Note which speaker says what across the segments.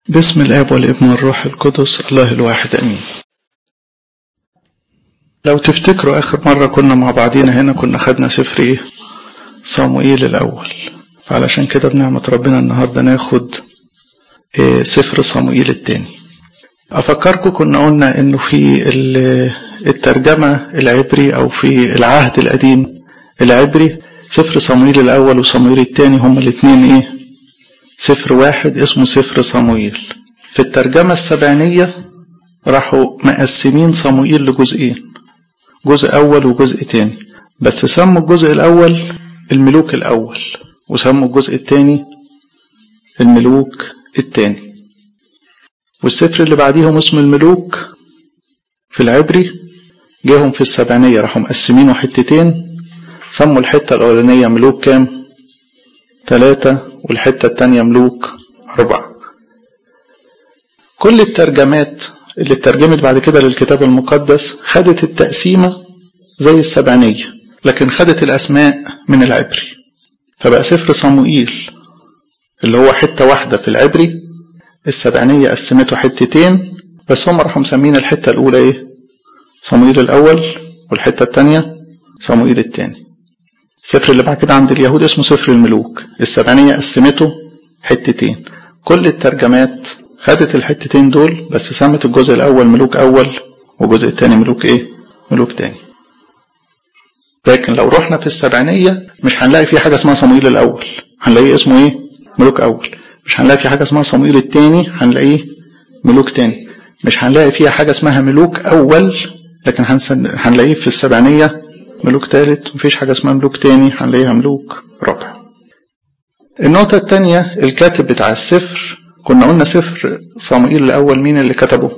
Speaker 1: باسم الاب والابن والروح القدس الله الواحد امين لو تفتكروا اخر مرة كنا مع بعضينا هنا كنا خدنا سفر ايه صموئيل الاول فعلشان كده بنعمة ربنا النهاردة ناخد إيه سفر صموئيل التاني افكركم كنا قلنا انه في الترجمة العبري او في العهد القديم العبري سفر صموئيل الاول وصموئيل التاني هما الاتنين ايه سفر واحد اسمه سفر صموئيل في الترجمة السبعينية راحوا مقسمين صموئيل لجزئين جزء أول وجزء تاني بس سموا الجزء الأول الملوك الأول وسموا الجزء التاني الملوك التاني والسفر اللي بعديهم اسمه الملوك في العبري جاهم في السبعينية راحوا مقسمينه حتتين سموا الحتة الأولانية ملوك كام؟ ثلاثة والحتة التانية ملوك أربعة كل الترجمات اللي اترجمت بعد كده للكتاب المقدس خدت التقسيمة زي السبعينية لكن خدت الأسماء من العبري فبقى سفر صموئيل اللي هو حتة واحدة في العبري السبعينية قسمته حتتين بس هم راحوا مسمين الحتة الأولى إيه؟ صموئيل الأول والحتة التانية صموئيل التاني السفر اللي بعد كده عند اليهود اسمه سفر الملوك السبعينية قسمته حتتين كل الترجمات خدت الحتتين دول بس سمت الجزء الأول ملوك أول والجزء التاني ملوك إيه؟ ملوك تاني لكن لو رحنا في السبعينية مش هنلاقي في حاجة اسمها صموئيل الأول هنلاقيه اسمه إيه؟ ملوك أول مش هنلاقي في حاجة اسمها صموئيل التاني هنلاقيه ملوك تاني مش هنلاقي فيها حاجة اسمها ملوك أول لكن هنلاقيه في السبعينية ملوك تالت مفيش حاجة اسمها ملوك تاني هنلاقيها ملوك رابع النقطة التانية الكاتب بتاع السفر كنا قلنا سفر صموئيل الأول مين اللي كتبه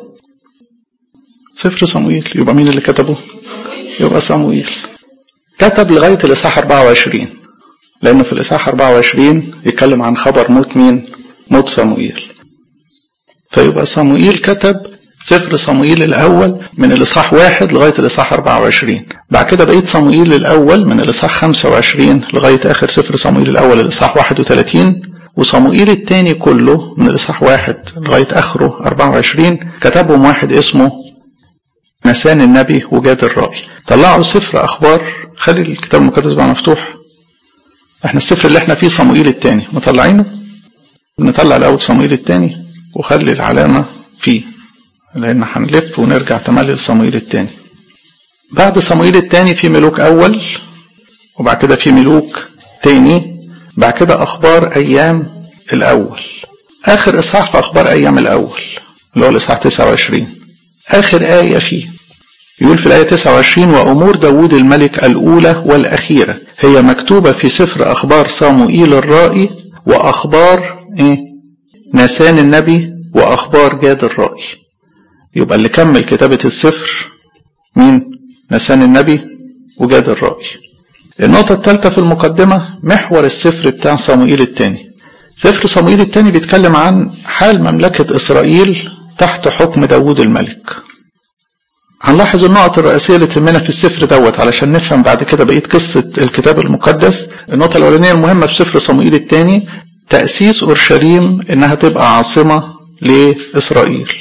Speaker 1: سفر صموئيل يبقى مين اللي كتبه يبقى صموئيل كتب لغاية الإصحاح 24 لأنه في الإصحاح 24 يتكلم عن خبر موت مين موت صموئيل فيبقى صموئيل كتب سفر صموئيل الأول من الإصحاح واحد لغاية الإصحاح 24 بعد كده بقيت صموئيل الأول من الإصحاح 25 لغاية آخر سفر صموئيل الأول الإصحاح 31 وصموئيل الثاني كله من الإصحاح واحد لغاية آخره 24 كتبهم واحد اسمه نسان النبي وجاد الرائي طلعوا سفر أخبار خلي الكتاب المقدس بقى مفتوح احنا السفر اللي احنا فيه صموئيل الثاني مطلعينه نطلع الأول صموئيل الثاني وخلي العلامة فيه لأن هنلف ونرجع تملي لصموئيل الثاني بعد صموئيل الثاني في ملوك أول وبعد كده في ملوك تاني بعد كده أخبار أيام الأول آخر إصحاح في أخبار أيام الأول اللي هو الإصحاح 29 آخر آية فيه يقول في الآية 29 وأمور داود الملك الأولى والأخيرة هي مكتوبة في سفر أخبار صموئيل الرائي وأخبار إيه؟ نسان النبي وأخبار جاد الرائي يبقى اللي كمل كتابة السفر مين؟ نسان النبي وجاد الرائي. النقطة الثالثة في المقدمة محور السفر بتاع صموئيل الثاني. سفر صموئيل الثاني بيتكلم عن حال مملكة إسرائيل تحت حكم داوود الملك. هنلاحظ النقط الرئيسية اللي تهمنا في السفر دوت علشان نفهم بعد كده بقية قصة الكتاب المقدس. النقطة الأولانية المهمة في سفر صموئيل الثاني تأسيس أورشليم إنها تبقى عاصمة لإسرائيل.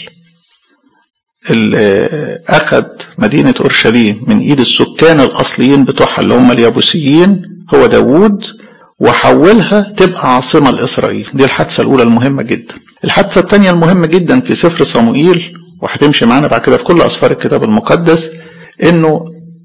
Speaker 1: اللي أخذ مدينة أورشليم من إيد السكان الأصليين بتوعها اللي هم اليابوسيين هو داوود وحولها تبقى عاصمة لإسرائيل دي الحادثة الأولى المهمة جدا الحادثة الثانية المهمة جدا في سفر صموئيل وهتمشي معانا بعد كده في كل أسفار الكتاب المقدس إنه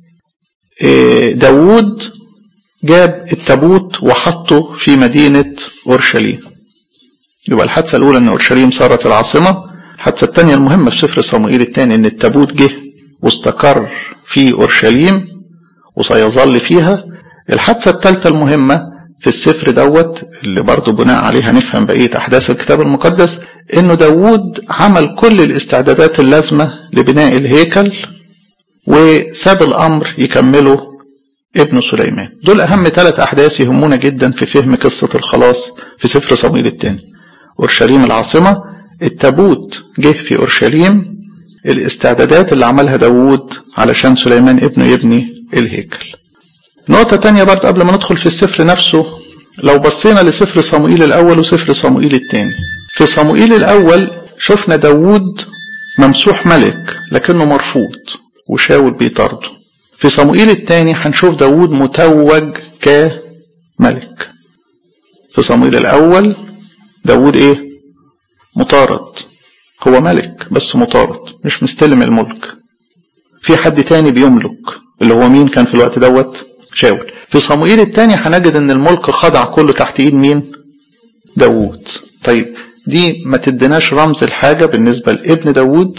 Speaker 1: داوود جاب التابوت وحطه في مدينة أورشليم يبقى الحادثة الأولى إن أورشليم صارت العاصمة الحادثة الثانية المهمة في سفر صموئيل الثاني إن التابوت جه واستقر في أورشليم وسيظل فيها الحادثة الثالثة المهمة في السفر دوت اللي برضه بناء عليها نفهم بقية أحداث الكتاب المقدس إنه داوود عمل كل الاستعدادات اللازمة لبناء الهيكل وساب الأمر يكمله ابن سليمان دول أهم ثلاث أحداث يهمونا جدا في فهم قصة الخلاص في سفر صموئيل الثاني أورشليم العاصمة التابوت جه في أورشليم الاستعدادات اللي عملها داوود علشان سليمان ابنه يبني الهيكل نقطة تانية برضه قبل ما ندخل في السفر نفسه لو بصينا لسفر صموئيل الأول وسفر صموئيل الثاني في صموئيل الأول شفنا داوود ممسوح ملك لكنه مرفوض وشاول بيطارده في صموئيل الثاني هنشوف داوود متوج كملك في صموئيل الأول داوود إيه مطارد هو ملك بس مطارد مش مستلم الملك في حد تاني بيملك اللي هو مين كان في الوقت دوت شاول في صموئيل الثاني هنجد ان الملك خضع كله تحت ايد مين داوود طيب دي ما تديناش رمز الحاجة بالنسبة لابن داوود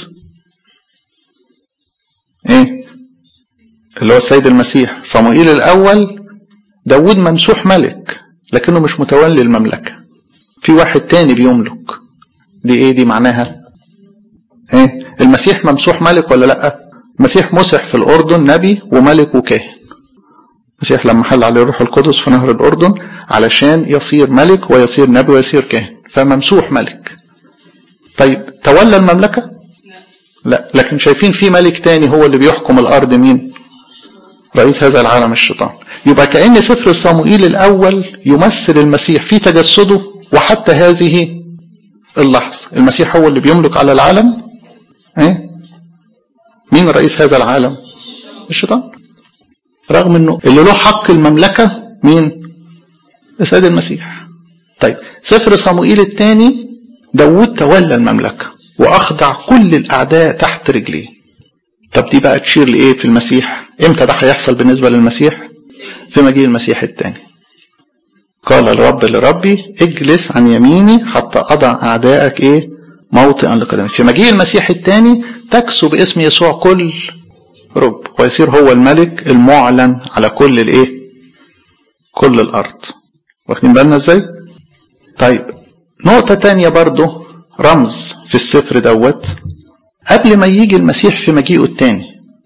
Speaker 1: ايه اللي هو السيد المسيح صموئيل الاول داوود ممسوح ملك لكنه مش متولي المملكة في واحد تاني بيملك دي ايه دي معناها ايه المسيح ممسوح ملك ولا لا المسيح مسح في الاردن نبي وملك وكاهن المسيح لما حل عليه الروح القدس في نهر الاردن علشان يصير ملك ويصير نبي ويصير كاهن فممسوح ملك طيب تولى المملكه لا لكن شايفين في ملك تاني هو اللي بيحكم الارض مين رئيس هذا العالم الشيطان يبقى كأن سفر صموئيل الأول يمثل المسيح في تجسده وحتى هذه اللحظة المسيح هو اللي بيملك على العالم ايه مين رئيس هذا العالم الشيطان رغم انه اللي له حق المملكة مين السيد المسيح طيب سفر صموئيل الثاني داود تولى المملكة وأخضع كل الأعداء تحت رجليه طب دي بقى تشير لإيه في المسيح إمتى ده هيحصل بالنسبة للمسيح في مجيء المسيح الثاني قال الرب لربي اجلس عن يميني حتى أضع أعدائك إيه موطئا لقدمك في مجيء المسيح الثاني تكسو باسم يسوع كل رب ويصير هو الملك المعلن على كل الايه كل الارض واخدين بالنا ازاي طيب نقطة تانية برضو رمز في السفر دوت قبل ما يجي المسيح في مجيئه التاني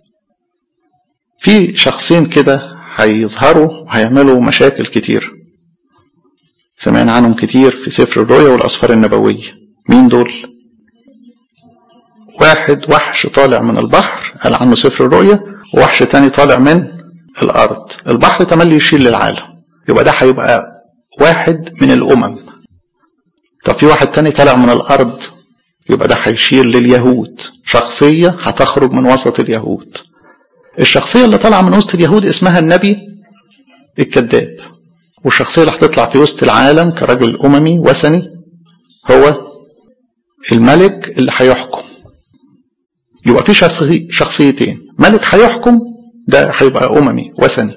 Speaker 1: في شخصين كده هيظهروا وهيعملوا مشاكل كتير سمعنا عنهم كتير في سفر الرؤيا والأسفار النبوية مين دول واحد وحش طالع من البحر قال عنه سفر الرؤيا ووحش تاني طالع من الأرض البحر تملي يشيل للعالم يبقى ده هيبقى واحد من الأمم طب في واحد تاني طالع من الأرض يبقى ده هيشير لليهود شخصية هتخرج من وسط اليهود الشخصية اللي طالعة من وسط اليهود اسمها النبي الكذاب والشخصية اللي هتطلع في وسط العالم كرجل أممي وثني هو الملك اللي هيحكم يبقى في شخصي شخصيتين ملك هيحكم ده هيبقى أممي وثني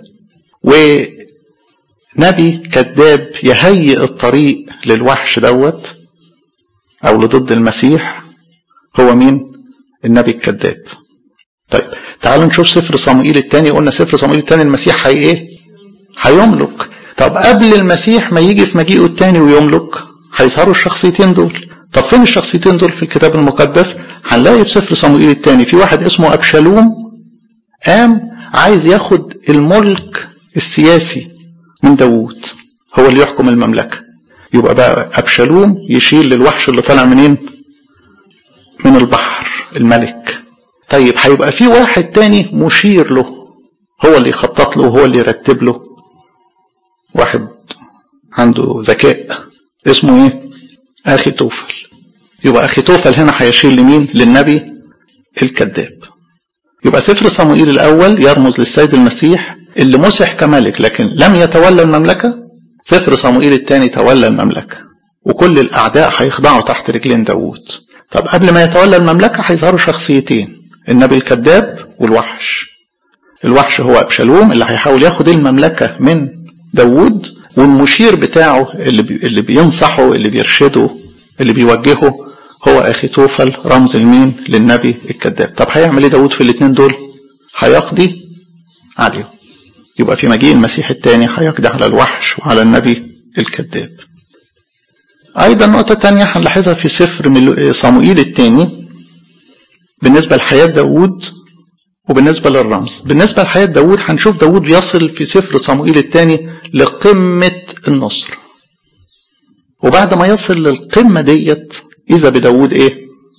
Speaker 1: ونبي كذاب يهيئ الطريق للوحش دوت أو لضد المسيح هو مين؟ النبي الكذاب طيب تعالوا نشوف سفر صموئيل الثاني قلنا سفر صموئيل الثاني المسيح هي ايه؟ هيملك طب قبل المسيح ما يجي في مجيئه الثاني ويملك هيظهروا الشخصيتين دول طب فين الشخصيتين دول في الكتاب المقدس هنلاقي في سفر صموئيل الثاني في واحد اسمه أبشالوم قام عايز ياخد الملك السياسي من داوود هو اللي يحكم المملكة يبقى بقى أبشالوم يشيل للوحش اللي طالع منين من البحر الملك طيب هيبقى في واحد تاني مشير له هو اللي يخطط له وهو اللي يرتب له واحد عنده ذكاء اسمه ايه اخي توفل يبقى اخي توفل هنا هيشير لمين للنبي الكذاب يبقى سفر صموئيل الاول يرمز للسيد المسيح اللي مسح كملك لكن لم يتولى المملكه سفر صموئيل الثاني تولى المملكه وكل الاعداء هيخضعوا تحت رجلين داوود طب قبل ما يتولى المملكه هيظهروا شخصيتين النبي الكذاب والوحش الوحش هو ابشالوم اللي هيحاول ياخد المملكه من داوود والمشير بتاعه اللي بي اللي بينصحه اللي بيرشده اللي بيوجهه هو اخي توفل رمز المين للنبي الكذاب طب هيعمل ايه داود في الاثنين دول هيقضي عليهم يبقى في مجيء المسيح الثاني هيقضي على الوحش وعلى النبي الكذاب ايضا نقطة تانية هنلاحظها في سفر صموئيل الثاني بالنسبة لحياة داود وبالنسبة للرمز بالنسبة لحياة داود هنشوف داود يصل في سفر صموئيل الثاني لقمة النصر وبعد ما يصل للقمة ديت إذا بداود إيه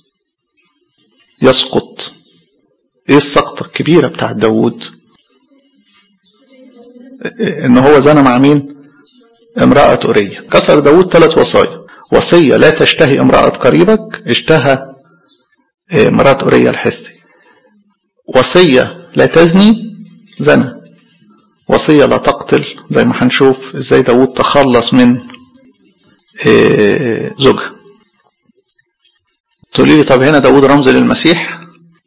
Speaker 1: يسقط إيه السقطة الكبيرة بتاعت داود إن هو زنى مع مين امرأة أورية كسر داود ثلاث وصايا وصية لا تشتهي امرأة قريبك اشتهى مرات أوريا الحثي وصية لا تزني زنى وصية لا تقتل زي ما هنشوف ازاي داود تخلص من زوجها تقولي لي طب هنا داود رمز للمسيح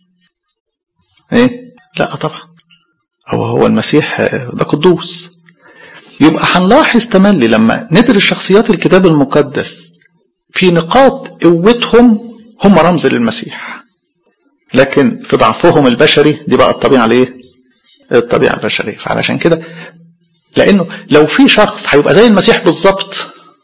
Speaker 1: ايه لا طبعا هو هو المسيح ده قدوس يبقى هنلاحظ تملي لما ندرس شخصيات الكتاب المقدس في نقاط قوتهم هم رمز للمسيح لكن في ضعفهم البشري دي بقى الطبيعه الايه الطبيعه البشريه فعلشان كده لانه لو في شخص هيبقى زي المسيح بالظبط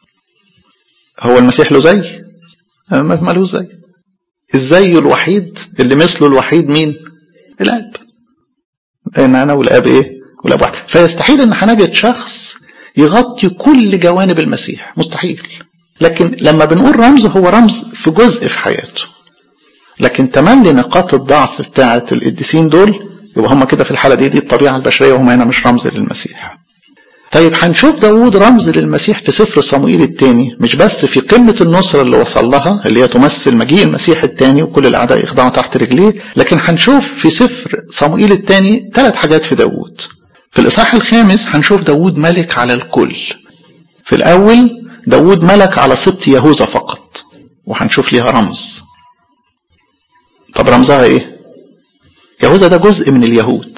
Speaker 1: هو المسيح له زي ما له زي الزي الوحيد اللي مثله الوحيد مين الاب ان انا والاب ايه والاب واحد فيستحيل ان هنجد شخص يغطي كل جوانب المسيح مستحيل لكن لما بنقول رمز هو رمز في جزء في حياته لكن تملي نقاط الضعف بتاعه القديسين دول يبقى هم كده في الحاله دي دي الطبيعه البشريه وهم هنا مش رمز للمسيح طيب هنشوف داوود رمز للمسيح في سفر صموئيل الثاني مش بس في قمة النصرة اللي وصل لها اللي هي تمثل مجيء المسيح الثاني وكل الأعداء يخضعوا تحت رجليه لكن هنشوف في سفر صموئيل الثاني ثلاث حاجات في داوود في الإصحاح الخامس هنشوف داوود ملك على الكل في الأول داوود ملك على سبط يهوذا فقط وهنشوف ليها رمز طب رمزها ايه يهوذا ده جزء من اليهود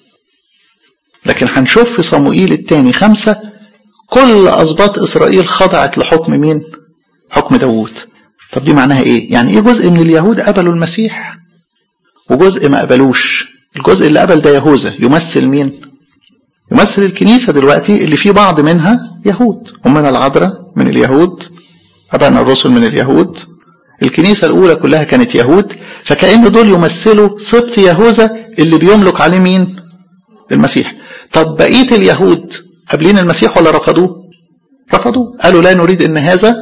Speaker 1: لكن هنشوف في صموئيل الثاني خمسة كل أسباط إسرائيل خضعت لحكم مين؟ حكم داوود. طب دي معناها إيه؟ يعني إيه جزء من اليهود قبلوا المسيح وجزء ما قبلوش؟ الجزء اللي قبل ده يهوذا يمثل مين؟ يمثل الكنيسة دلوقتي اللي في بعض منها يهود أمنا العذراء من اليهود أبانا الرسل من اليهود الكنيسة الأولى كلها كانت يهود فكأن دول يمثلوا سبط يهوذا اللي بيملك عليه مين؟ المسيح طب بقية اليهود قابلين المسيح ولا رفضوه رفضوه قالوا لا نريد ان هذا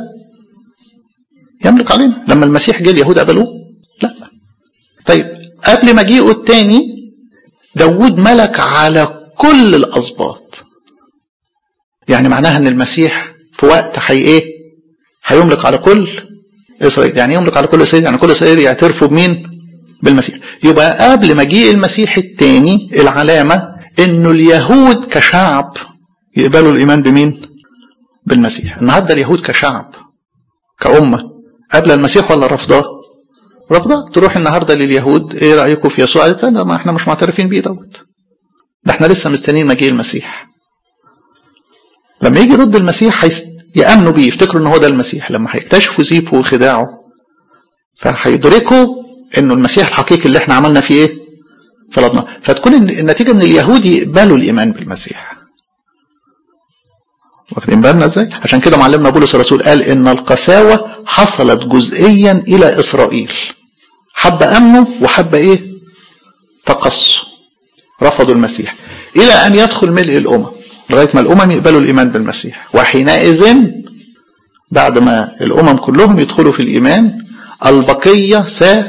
Speaker 1: يملك علينا لما المسيح جه اليهود قبلوه لا طيب قبل مجيئه الثاني داود ملك على كل الاسباط يعني معناها ان المسيح في وقت حي ايه هيملك على كل اسرائيل يعني يملك على كل اسرائيل يعني كل اسرائيل يعترفوا بمين بالمسيح يبقى قبل مجيء المسيح الثاني العلامه انه اليهود كشعب يقبلوا الايمان بمين بالمسيح النهارده اليهود كشعب كأمة قبل المسيح ولا رفضاه رفضاه تروح النهارده لليهود ايه رايكم في يسوع قالت لا ما احنا مش معترفين بيه دوت ده احنا لسه مستنيين مجيء المسيح لما يجي ضد المسيح هيست... يامنوا بيه يفتكروا ان هو ده المسيح لما هيكتشفوا زيفه وخداعه فهيدركوا انه المسيح الحقيقي اللي احنا عملنا فيه ايه صلاتنا فتكون النتيجة ان اليهود يقبلوا الايمان بالمسيح واخدين بالنا ازاي عشان كده معلمنا بولس الرسول قال ان القساوة حصلت جزئيا الى اسرائيل حب امنوا وحب ايه تقصوا رفضوا المسيح الى ان يدخل ملء الامم لغايه ما الامم يقبلوا الايمان بالمسيح وحينئذ بعد ما الامم كلهم يدخلوا في الايمان البقيه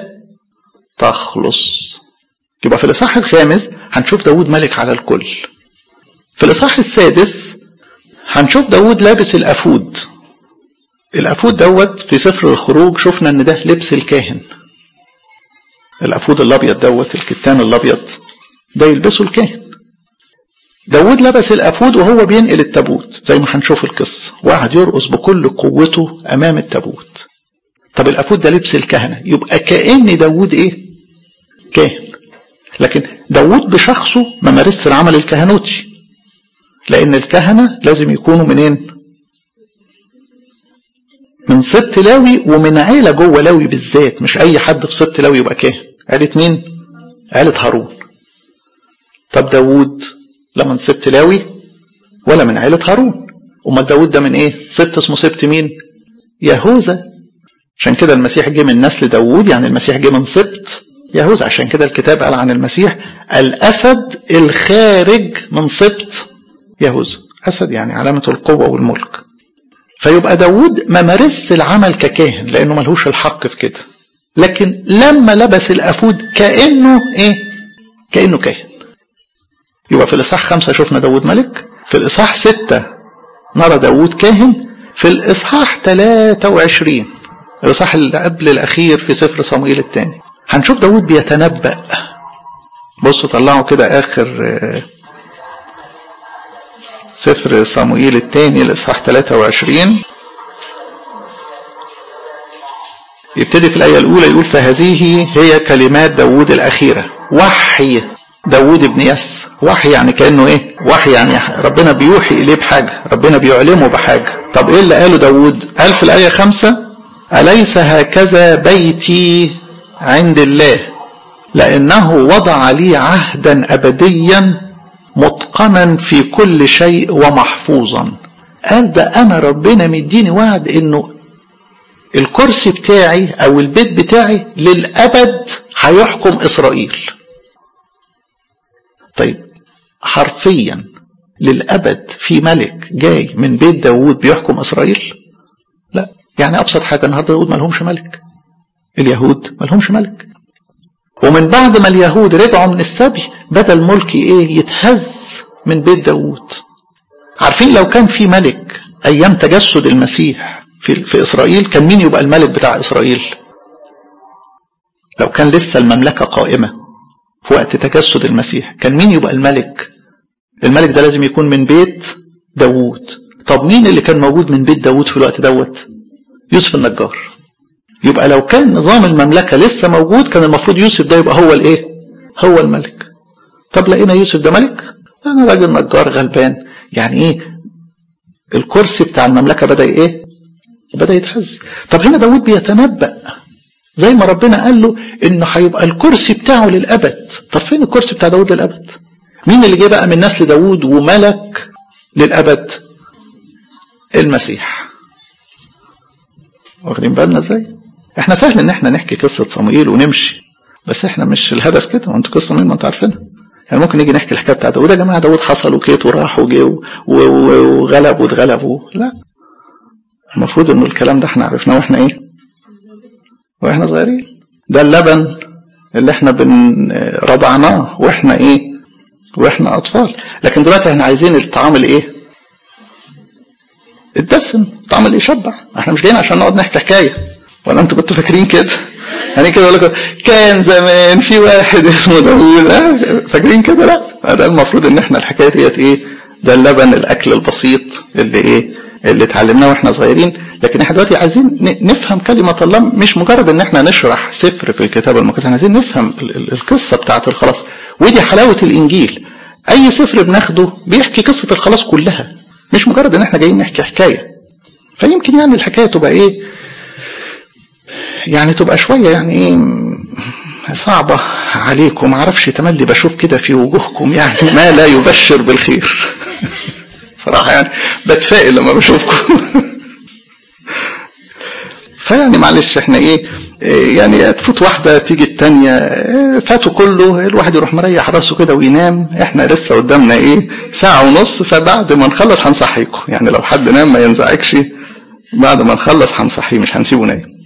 Speaker 1: ستخلص يبقى في الإصحاح الخامس هنشوف داود ملك على الكل في الإصحاح السادس هنشوف داود لابس الأفود الأفود دوت في سفر الخروج شفنا إن ده لبس الكاهن الأفود الأبيض دوت الكتان الأبيض ده يلبسه الكاهن داود لبس الأفود وهو بينقل التابوت زي ما هنشوف القصة وقعد يرقص بكل قوته أمام التابوت طب الأفود ده لبس الكهنة يبقى كأن داود إيه كاهن لكن داود بشخصه ما مارسش العمل الكهنوتي لأن الكهنة لازم يكونوا منين من سبط لاوي ومن عيلة جوه لاوي بالذات مش أي حد في سبط لاوي يبقى كاهن عيلة مين عيلة هارون طب داود لا من سبط لاوي ولا من عيلة هارون أمال داود ده من إيه سبط اسمه سبط مين يهوذا عشان كده المسيح جه من نسل داود يعني المسيح جه من سبط يهوذا عشان كده الكتاب قال عن المسيح الأسد الخارج من سبط يهوذا أسد يعني علامة القوة والملك فيبقى داود ما مارسش العمل ككاهن لأنه ملهوش الحق في كده لكن لما لبس الأفود كأنه إيه كأنه كاهن يبقى في الإصحاح خمسة شفنا داود ملك في الإصحاح ستة نرى داود كاهن في الإصحاح 23 الإصحاح اللي قبل الأخير في سفر صموئيل الثاني هنشوف داود بيتنبأ بصوا طلعوا كده آخر سفر صموئيل الثاني الإصحاح 23 يبتدي في الآية الأولى يقول فهذه هي كلمات داود الأخيرة وحي داود بن يس وحي يعني كأنه إيه وحي يعني ربنا بيوحي إليه بحاجة ربنا بيعلمه بحاجة طب إيه اللي قاله داود قال في الآية خمسة أليس هكذا بيتي عند الله لأنه وضع لي عهدا أبديا متقنا في كل شيء ومحفوظا قال ده أنا ربنا مديني وعد إنه الكرسي بتاعي أو البيت بتاعي للأبد هيحكم إسرائيل طيب حرفيا للأبد في ملك جاي من بيت داوود بيحكم إسرائيل لا يعني أبسط حاجة النهاردة داوود ملهمش ملك اليهود ملهمش ملك ومن بعد ما اليهود رجعوا من السبي بدا الملك ايه يتهز من بيت داوود عارفين لو كان في ملك ايام تجسد المسيح في, في اسرائيل كان مين يبقى الملك بتاع اسرائيل لو كان لسه المملكة قائمة في وقت تجسد المسيح كان مين يبقى الملك الملك ده لازم يكون من بيت داوود طب مين اللي كان موجود من بيت داوود في الوقت دوت يوسف النجار يبقى لو كان نظام المملكة لسه موجود كان المفروض يوسف ده يبقى هو الايه هو الملك طب لقينا يوسف ده ملك انا راجل نجار غلبان يعني ايه الكرسي بتاع المملكة بدأ ايه بدأ يتهز طب هنا داود بيتنبأ زي ما ربنا قال له انه هيبقى الكرسي بتاعه للابد طب فين الكرسي بتاع داود للابد مين اللي جه بقى من نسل داود وملك للابد المسيح واخدين بالنا ازاي احنا سهل ان احنا نحكي قصة صموئيل ونمشي بس احنا مش الهدف كده وانتوا قصة صموئيل ما انتوا عارفينها يعني ممكن نيجي نحكي الحكايه بتاعت داود يا جماعه داود حصل وكيت وراح وجه وغلب واتغلب لا المفروض انه الكلام ده احنا عرفناه واحنا ايه واحنا صغيرين ده اللبن اللي احنا بن رضعناه واحنا ايه واحنا اطفال لكن دلوقتي احنا عايزين الطعام الايه الدسم الطعام اللي يشبع احنا مش جايين عشان نقعد نحكي حكايه ولا انتوا كنتوا فاكرين كده يعني كده اقول لكم كان زمان في واحد اسمه داوود اه فاكرين كده لا ده المفروض ان احنا الحكايه ديت ايه ده اللبن الاكل البسيط اللي ايه اللي اتعلمناه واحنا صغيرين لكن احنا دلوقتي عايزين نفهم كلمه الله مش مجرد ان احنا نشرح سفر في الكتاب المقدس احنا عايزين نفهم القصه بتاعه الخلاص ودي حلاوه الانجيل اي سفر بناخده بيحكي قصه الخلاص كلها مش مجرد ان احنا جايين نحكي حكايه فيمكن يعني الحكايه تبقى ايه يعني تبقى شويه يعني ايه صعبة عليكم معرفش تملي بشوف كده في وجوهكم يعني ما لا يبشر بالخير صراحة يعني بتفائل لما بشوفكم فيعني معلش احنا ايه يعني تفوت واحدة تيجي التانية فاتوا كله الواحد يروح مريح راسه كده وينام احنا لسه قدامنا ايه ساعة ونص فبعد ما نخلص هنصحيكم يعني لو حد نام ما ينزعجش بعد ما نخلص هنصحيه مش هنسيبه نايم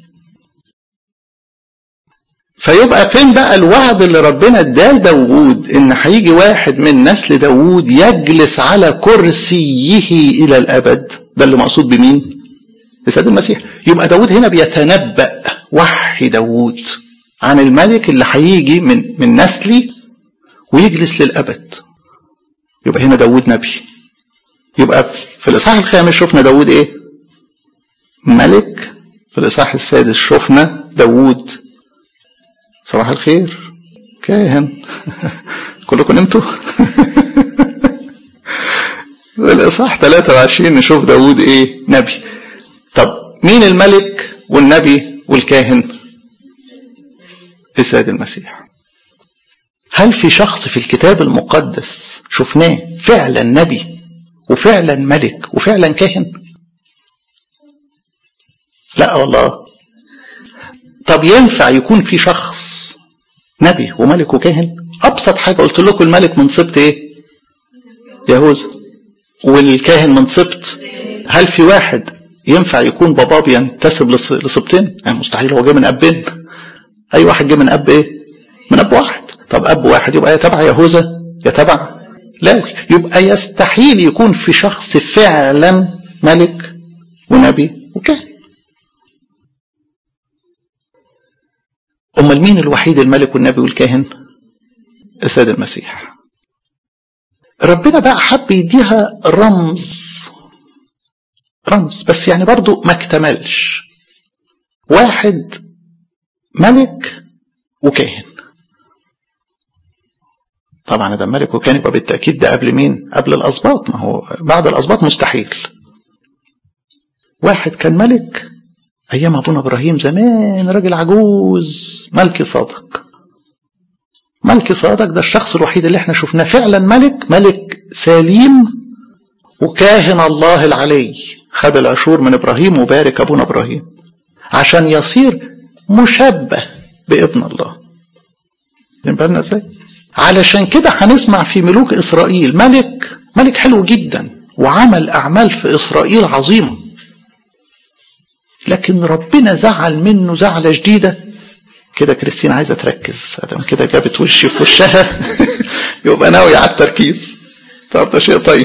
Speaker 1: فيبقى فين بقى الوعد اللي ربنا اداه لداوود ان هيجي واحد من نسل داوود يجلس على كرسيه الى الابد ده اللي مقصود بمين بسيد المسيح يبقى داوود هنا بيتنبأ وحي داوود عن الملك اللي هيجي من من نسلي ويجلس للابد يبقى هنا داوود نبي يبقى في الاصحاح الخامس شفنا داوود ايه ملك في الاصحاح السادس شفنا داوود صباح الخير كاهن كلكم نمتوا الإصحاح 23 نشوف داوود إيه نبي طب مين الملك والنبي والكاهن السيد المسيح هل في شخص في الكتاب المقدس شفناه فعلا نبي وفعلا ملك وفعلا كاهن لا والله طب ينفع يكون في شخص نبي وملك وكاهن ابسط حاجه قلت لكم الملك من سبط ايه يهوذا والكاهن من سبط هل في واحد ينفع يكون باباه بينتسب لسبطين يعني مستحيل هو جه من ابين اي واحد جه من اب ايه من اب واحد طب اب واحد يبقى يتبع يهوذا يتبع لاوي يبقى يستحيل يكون في شخص فعلا ملك ونبي وكاهن أمال مين الوحيد الملك والنبي والكاهن السيد المسيح ربنا بقى حب يديها رمز رمز بس يعني برضو ما اكتملش واحد ملك وكاهن طبعا ده ملك وكاهن يبقى بالتأكيد ده قبل مين قبل الأسباط ما هو بعد الأسباط مستحيل واحد كان ملك أيام أبونا إبراهيم زمان راجل عجوز ملكي صادق ملكي صادق ده الشخص الوحيد اللي احنا شفناه فعلا ملك ملك سليم وكاهن الله العلي خد العشور من إبراهيم وبارك أبونا إبراهيم عشان يصير مشبه بابن الله بالنا ازاي علشان كده هنسمع في ملوك إسرائيل ملك ملك حلو جدا وعمل أعمال في إسرائيل عظيمة لكن ربنا زعل منه زعلة شديدة كده كريستين عايزة تركز ادم كده جابت وشي في وشها يبقى ناوي على التركيز طب ده شيء طيب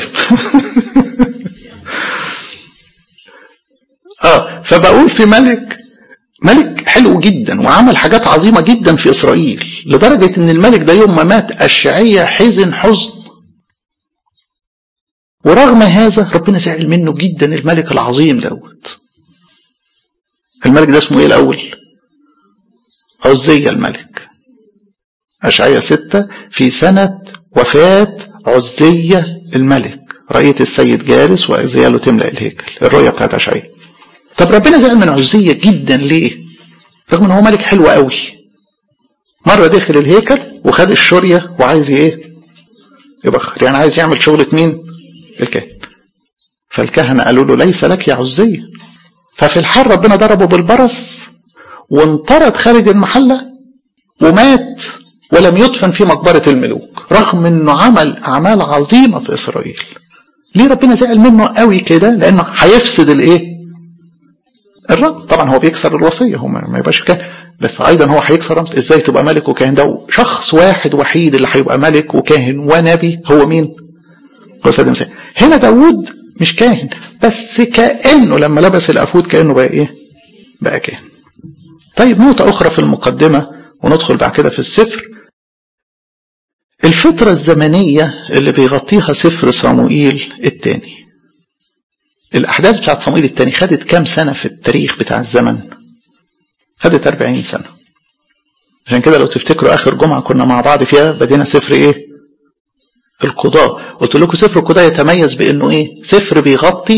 Speaker 1: اه فبقول في ملك ملك حلو جدا وعمل حاجات عظيمة جدا في إسرائيل لدرجة إن الملك ده يوم ما مات الشعية حزن حزن ورغم هذا ربنا زعل منه جدا الملك العظيم دوت الملك ده اسمه ايه الأول عزية الملك أشعية ستة في سنة وفاة عزية الملك رأيت السيد جالس وأزياله تملأ الهيكل الرؤية بتاعت أشعية طب ربنا زعل من عزية جدا ليه رغم ان هو ملك حلو قوي مرة دخل الهيكل وخد الشورية وعايز ايه يبخر يعني عايز يعمل شغلة مين الكاهن فالكهنة قالوا له ليس لك يا عزية ففي الحال ربنا ضربه بالبرص وانطرد خارج المحلة ومات ولم يدفن في مقبرة الملوك رغم انه عمل اعمال عظيمة في اسرائيل ليه ربنا زعل منه قوي كده لانه هيفسد الايه الرمز طبعا هو بيكسر الوصية هو ما يبقاش كاهن بس ايضا هو هيكسر رمز ازاي تبقى ملك وكاهن ده شخص واحد وحيد اللي هيبقى ملك وكاهن ونبي هو مين هو سيدنا المسيح هنا داوود مش كاهن بس كأنه لما لبس الأفود كأنه بقى إيه بقى كاهن طيب نقطة أخرى في المقدمة وندخل بعد كده في السفر الفترة الزمنية اللي بيغطيها سفر صموئيل الثاني الأحداث بتاعت صموئيل الثاني خدت كام سنة في التاريخ بتاع الزمن خدت 40 سنة عشان كده لو تفتكروا آخر جمعة كنا مع بعض فيها بدينا سفر إيه القضاء قلت لكم سفر القضاء يتميز بأنه إيه سفر بيغطي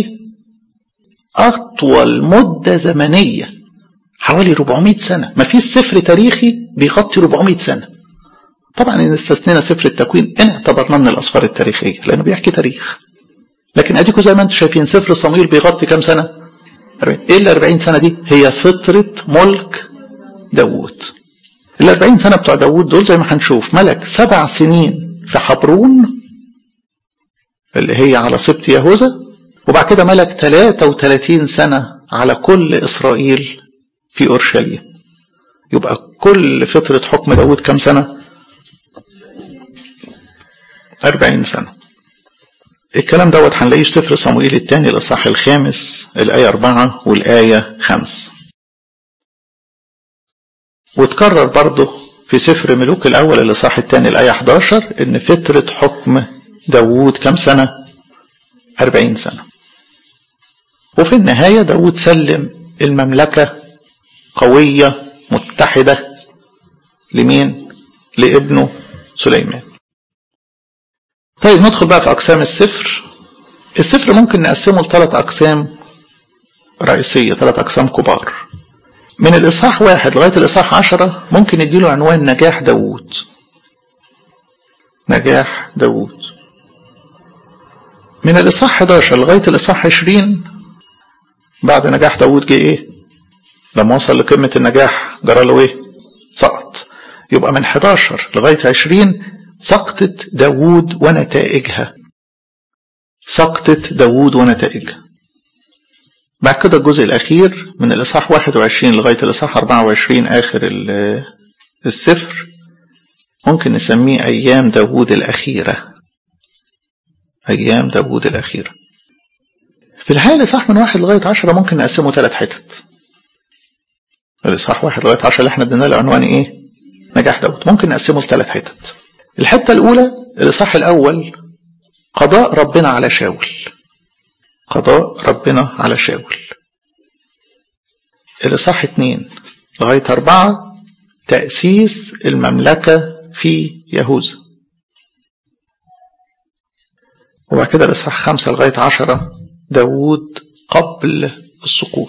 Speaker 1: أطول مدة زمنية حوالي 400 سنة ما فيش سفر تاريخي بيغطي 400 سنة طبعا إن استثنينا سفر التكوين إن اعتبرناه من الأسفار التاريخية لأنه بيحكي تاريخ لكن اديكم زي ما انتم شايفين سفر صمويل بيغطي كام سنه 40 ايه ال 40 سنه دي هي فتره ملك داوود ال 40 سنه بتوع داوود دول زي ما هنشوف ملك سبع سنين في حبرون اللي هي على سبط يهوذا وبعد كده ملك 33 سنه على كل اسرائيل في اورشليم يبقى كل فتره حكم داوود كام سنه 40 سنه الكلام دوت هنلاقيه في سفر صموئيل الثاني الاصحاح الخامس الايه 4 والايه 5 وتكرر برضه في سفر ملوك الاول الاصحاح الثاني الايه 11 ان فتره حكم داوود كم سنه 40 سنه وفي النهايه داوود سلم المملكه قويه متحده لمين لابنه سليمان طيب ندخل بقى في أقسام السفر السفر ممكن نقسمه لثلاث أقسام رئيسية ثلاث أقسام كبار من الإصحاح واحد لغاية الإصحاح عشرة ممكن نديله عنوان نجاح داوود نجاح داوود من الإصحاح 11 لغاية الإصحاح 20 بعد نجاح داوود جه إيه؟ لما وصل لقمة النجاح جرى له إيه؟ سقط يبقى من 11 لغاية 20 سقطة داوود ونتائجها سقطة داوود ونتائجها بعد كده الجزء الأخير من الإصحاح 21 لغاية الإصحاح 24 آخر السفر ممكن نسميه أيام داوود الأخيرة أيام داوود الأخيرة في الحقيقة الإصحاح من واحد لغاية عشرة ممكن نقسمه ثلاث حتت الإصحاح واحد لغاية عشرة اللي احنا ادينا له عنوان إيه؟ نجاح داود ممكن نقسمه لثلاث حتت الحتة الأولى الإصحاح الأول قضاء ربنا على شاول قضاء ربنا على شاول الإصحاح اتنين لغاية أربعة تأسيس المملكة في يهوذا وبعد كده الإصحاح خمسة لغاية عشرة داوود قبل السقوط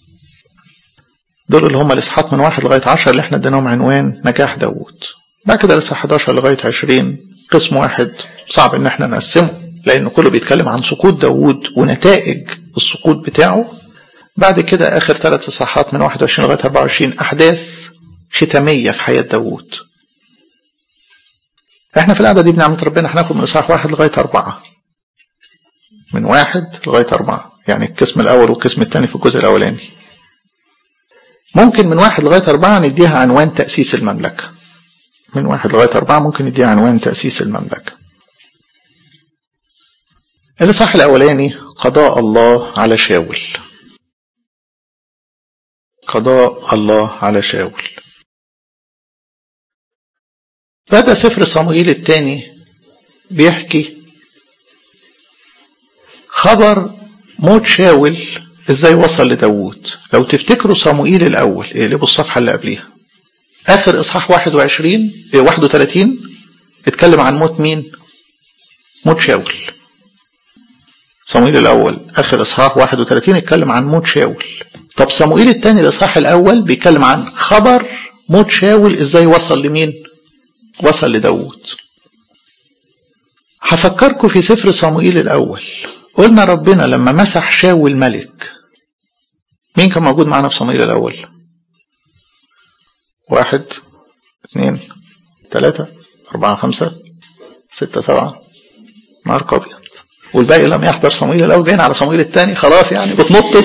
Speaker 1: دول اللي هم الإصحاحات من واحد لغاية عشرة اللي احنا اديناهم عنوان نجاح داوود بعد كده الإصحاح 11 لغاية 20 قسم واحد صعب إن احنا نقسمه لأن كله بيتكلم عن سقوط داوود ونتائج السقوط بتاعه بعد كده آخر ثلاث إصحاحات من 21 لغاية 24 أحداث ختامية في حياة داوود احنا في القعدة دي بنعمة ربنا هناخد من إصحاح واحد لغاية أربعة من واحد لغاية أربعة يعني القسم الأول والقسم الثاني في الجزء الأولاني ممكن من واحد لغاية أربعة نديها عنوان تأسيس المملكة من واحد لغاية أربعة ممكن نديها عنوان تأسيس المملكة الإصحاح الأولاني قضاء الله على شاول قضاء الله على شاول بدأ سفر صموئيل الثاني بيحكي خبر موت شاول ازاي وصل لداوود لو تفتكروا صموئيل الاول اقلبوا الصفحه اللي قبليها اخر اصحاح 21 31 اتكلم عن موت مين موت شاول صموئيل الاول اخر اصحاح 31 اتكلم عن موت شاول طب صموئيل الثاني الاصحاح الاول بيتكلم عن خبر موت شاول ازاي وصل لمين وصل لداوود هفكركم في سفر صموئيل الاول قلنا ربنا لما مسح شاول ملك مين كان موجود معانا في صموئيل الأول واحد اثنين ثلاثة أربعة خمسة ستة سبعة نهار أبيض والباقي لم يحضر صموئيل الأول جايين على صموئيل الثاني خلاص يعني بتنطوا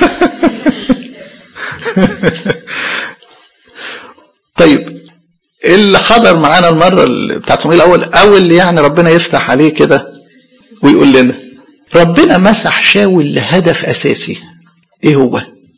Speaker 1: طيب اللي حضر معانا المرة بتاعت صموئيل الأول أول اللي يعني ربنا يفتح عليه كده ويقول لنا ربنا مسح شاول لهدف أساسي إيه هو؟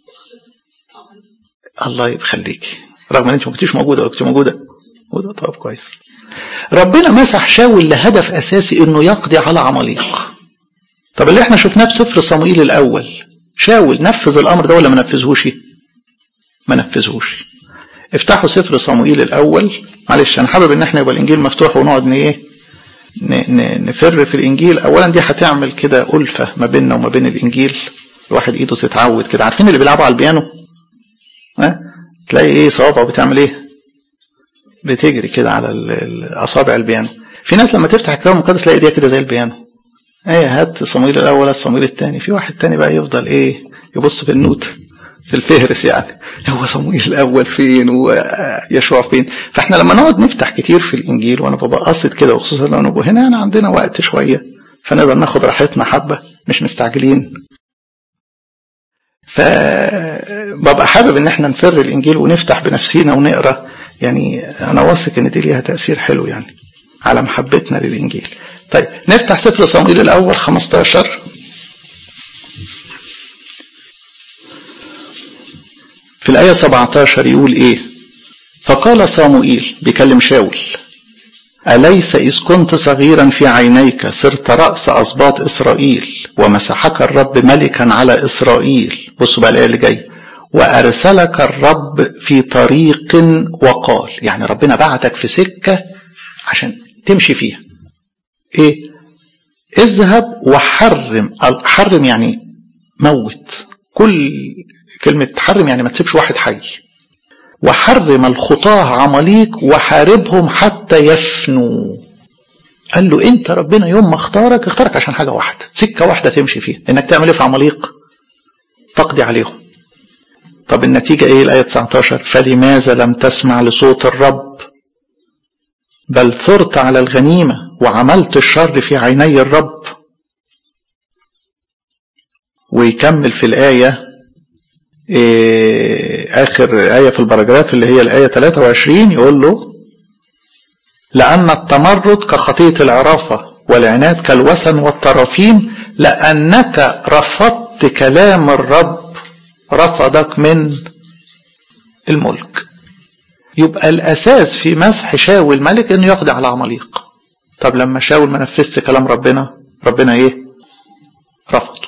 Speaker 1: الله يخليك رغم ان انت ما كنتيش موجوده ولا كنت موجوده موجوده طب كويس ربنا مسح شاول لهدف اساسي انه يقضي على عماليق طب اللي احنا شفناه بسفر صموئيل الاول شاول نفذ الامر ده ولا ما نفذهوش ما نفذهوش افتحوا سفر صموئيل الاول معلش انا حابب ان احنا يبقى الانجيل مفتوح ونقعد ايه نفر في الانجيل اولا دي هتعمل كده الفه ما بيننا وما بين الانجيل الواحد ايده تتعود كده عارفين اللي بيلعبوا على البيانو ها تلاقي ايه صوابعه بتعمل ايه بتجري كده على اصابع البيانو في ناس لما تفتح الكتاب المقدس تلاقي ايديها كده زي البيانو ايه هات صمويل الاول هات صمويل الثاني في واحد تاني بقى يفضل ايه يبص في النوت في الفهرس يعني هو صمويل الاول فين ويشوع فين فاحنا لما نقعد نفتح كتير في الانجيل وانا ببقى قاصد كده وخصوصا لو نبقى هنا يعني عندنا وقت شويه فنقدر ناخد راحتنا حبه مش مستعجلين فببقى حابب ان احنا نفر الانجيل ونفتح بنفسينا ونقرا يعني انا واثق ان دي ليها تاثير حلو يعني على محبتنا للانجيل طيب نفتح سفر صموئيل الاول 15 في الايه 17 يقول ايه فقال صموئيل بيكلم شاول أليس إذ كنت صغيرا في عينيك صرت رأس أسباط إسرائيل ومسحك الرب ملكا على إسرائيل بصوا بقى الآية اللي جاية وأرسلك الرب في طريق وقال يعني ربنا بعتك في سكة عشان تمشي فيها إيه اذهب وحرم حرم يعني موت كل كلمة حرم يعني ما تسيبش واحد حي وحرم الخطاة عماليق وحاربهم حتى يفنوا قال له انت ربنا يوم ما اختارك اختارك عشان حاجه واحده سكه واحده تمشي فيها انك تعمل ايه في عماليق تقضي عليهم طب النتيجه ايه الايه 19 فلماذا لم تسمع لصوت الرب بل ثرت على الغنيمه وعملت الشر في عيني الرب ويكمل في الايه إيه آخر آية في البراجراف اللي هي الآية 23 يقول له لأن التمرد كخطية العرافة والعناد كالوثن والطرافيم لأنك رفضت كلام الرب رفضك من الملك يبقى الأساس في مسح شاول الملك إنه يقضي على عماليق طب لما شاول ما نفذش كلام ربنا ربنا إيه رفضه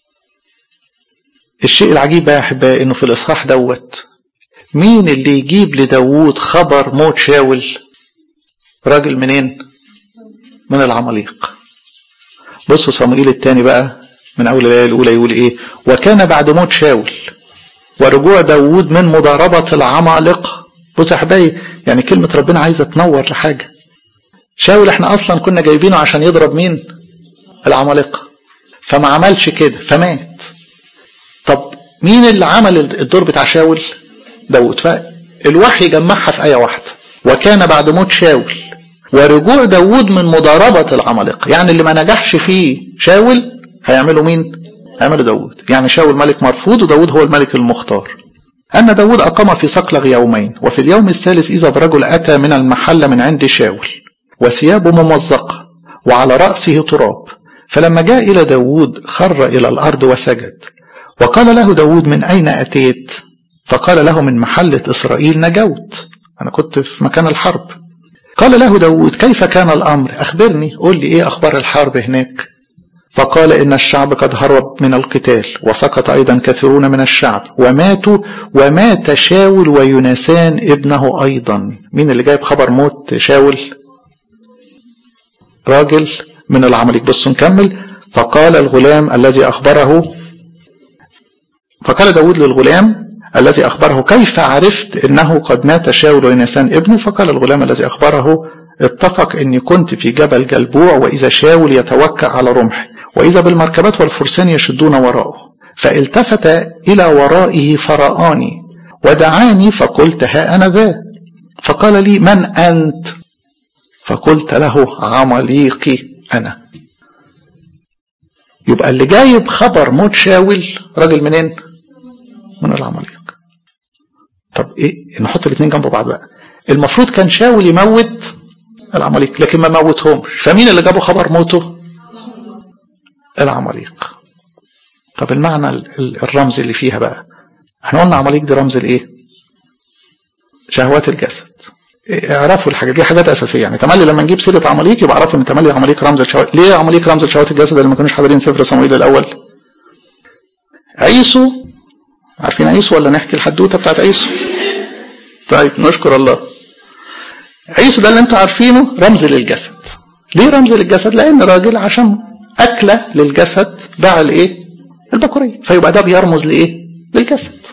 Speaker 1: الشيء العجيب بقى يا أحبائي إنه في الإصحاح دوت مين اللي يجيب لداوود خبر موت شاول راجل منين من العماليق بصوا صموئيل الثاني بقى من أول الآية الأولى يقول إيه وكان بعد موت شاول ورجوع داوود من مضاربة العمالقة بصوا يا أحبائي يعني كلمة ربنا عايزة تنور لحاجة شاول احنا أصلا كنا جايبينه عشان يضرب مين العمالقة فما عملش كده فمات طب مين اللي عمل الدور بتاع شاول داود فالوحي جمعها في آية واحدة وكان بعد موت شاول ورجوع داود من مضاربة العمالقة يعني اللي ما نجحش فيه شاول هيعمله مين هيعمله داود يعني شاول ملك مرفوض وداود هو الملك المختار أن داود أقام في صقلغ يومين وفي اليوم الثالث إذا برجل أتى من المحل من عند شاول وثيابه ممزقة وعلى رأسه تراب فلما جاء إلى داود خر إلى الأرض وسجد وقال له داود من أين أتيت فقال له من محلة إسرائيل نجوت أنا كنت في مكان الحرب قال له داود كيف كان الأمر أخبرني قول لي إيه أخبار الحرب هناك فقال إن الشعب قد هرب من القتال وسقط أيضا كثيرون من الشعب وماتوا ومات شاول ويونسان ابنه أيضا مين اللي جايب خبر موت شاول راجل من العمليك بصوا نكمل فقال الغلام الذي أخبره فقال داود للغلام الذي أخبره كيف عرفت أنه قد مات شاول وينسان ابنه فقال الغلام الذي أخبره اتفق أني كنت في جبل جلبوع وإذا شاول يتوكأ على رمحي وإذا بالمركبات والفرسان يشدون وراءه فالتفت إلى ورائه فرآني ودعاني فقلت ها أنا ذا فقال لي من أنت فقلت له عمليقي أنا يبقى اللي جايب خبر موت شاول راجل منين من العماليق طب ايه نحط الاثنين جنب بعض بقى المفروض كان شاول يموت العماليق لكن ما موتهمش فمين اللي جابوا خبر موته العماليق طب المعنى الرمز اللي فيها بقى احنا قلنا عماليق دي رمز الايه شهوات الجسد اعرفوا الحاجات دي حاجات اساسيه يعني تملي لما نجيب سيره عماليق يبقى اعرفوا ان تملي عماليق رمز الشهوات ليه عماليق رمز الشهوات الجسد اللي ما كانوش حاضرين سفر صموئيل الاول عيسو عارفين عيسو ولا نحكي الحدوته بتاعت عيسو طيب نشكر الله عيسو ده اللي انتوا عارفينه رمز للجسد ليه رمز للجسد لان راجل عشان اكله للجسد باع الايه البكوريه فيبقى ده بيرمز لايه للجسد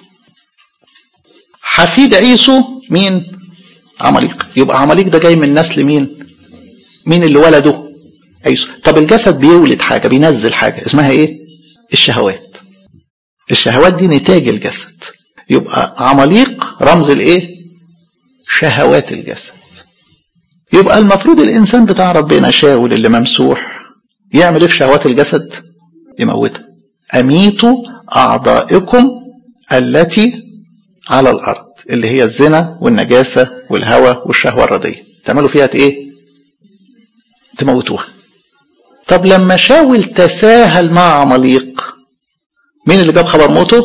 Speaker 1: حفيد عيسو مين عماليق يبقى عماليق ده جاي من نسل مين مين اللي ولده عيسو طب الجسد بيولد حاجه بينزل حاجه اسمها ايه الشهوات الشهوات دي نتاج الجسد يبقى عماليق رمز الايه شهوات الجسد يبقى المفروض الانسان بتاع ربنا شاول اللي ممسوح يعمل ايه في شهوات الجسد يموتها اميتوا اعضائكم التي على الارض اللي هي الزنا والنجاسه والهوى والشهوه الرديه تعملوا فيها ايه تموتوها طب لما شاول تساهل مع عماليق مين اللي جاب خبر موته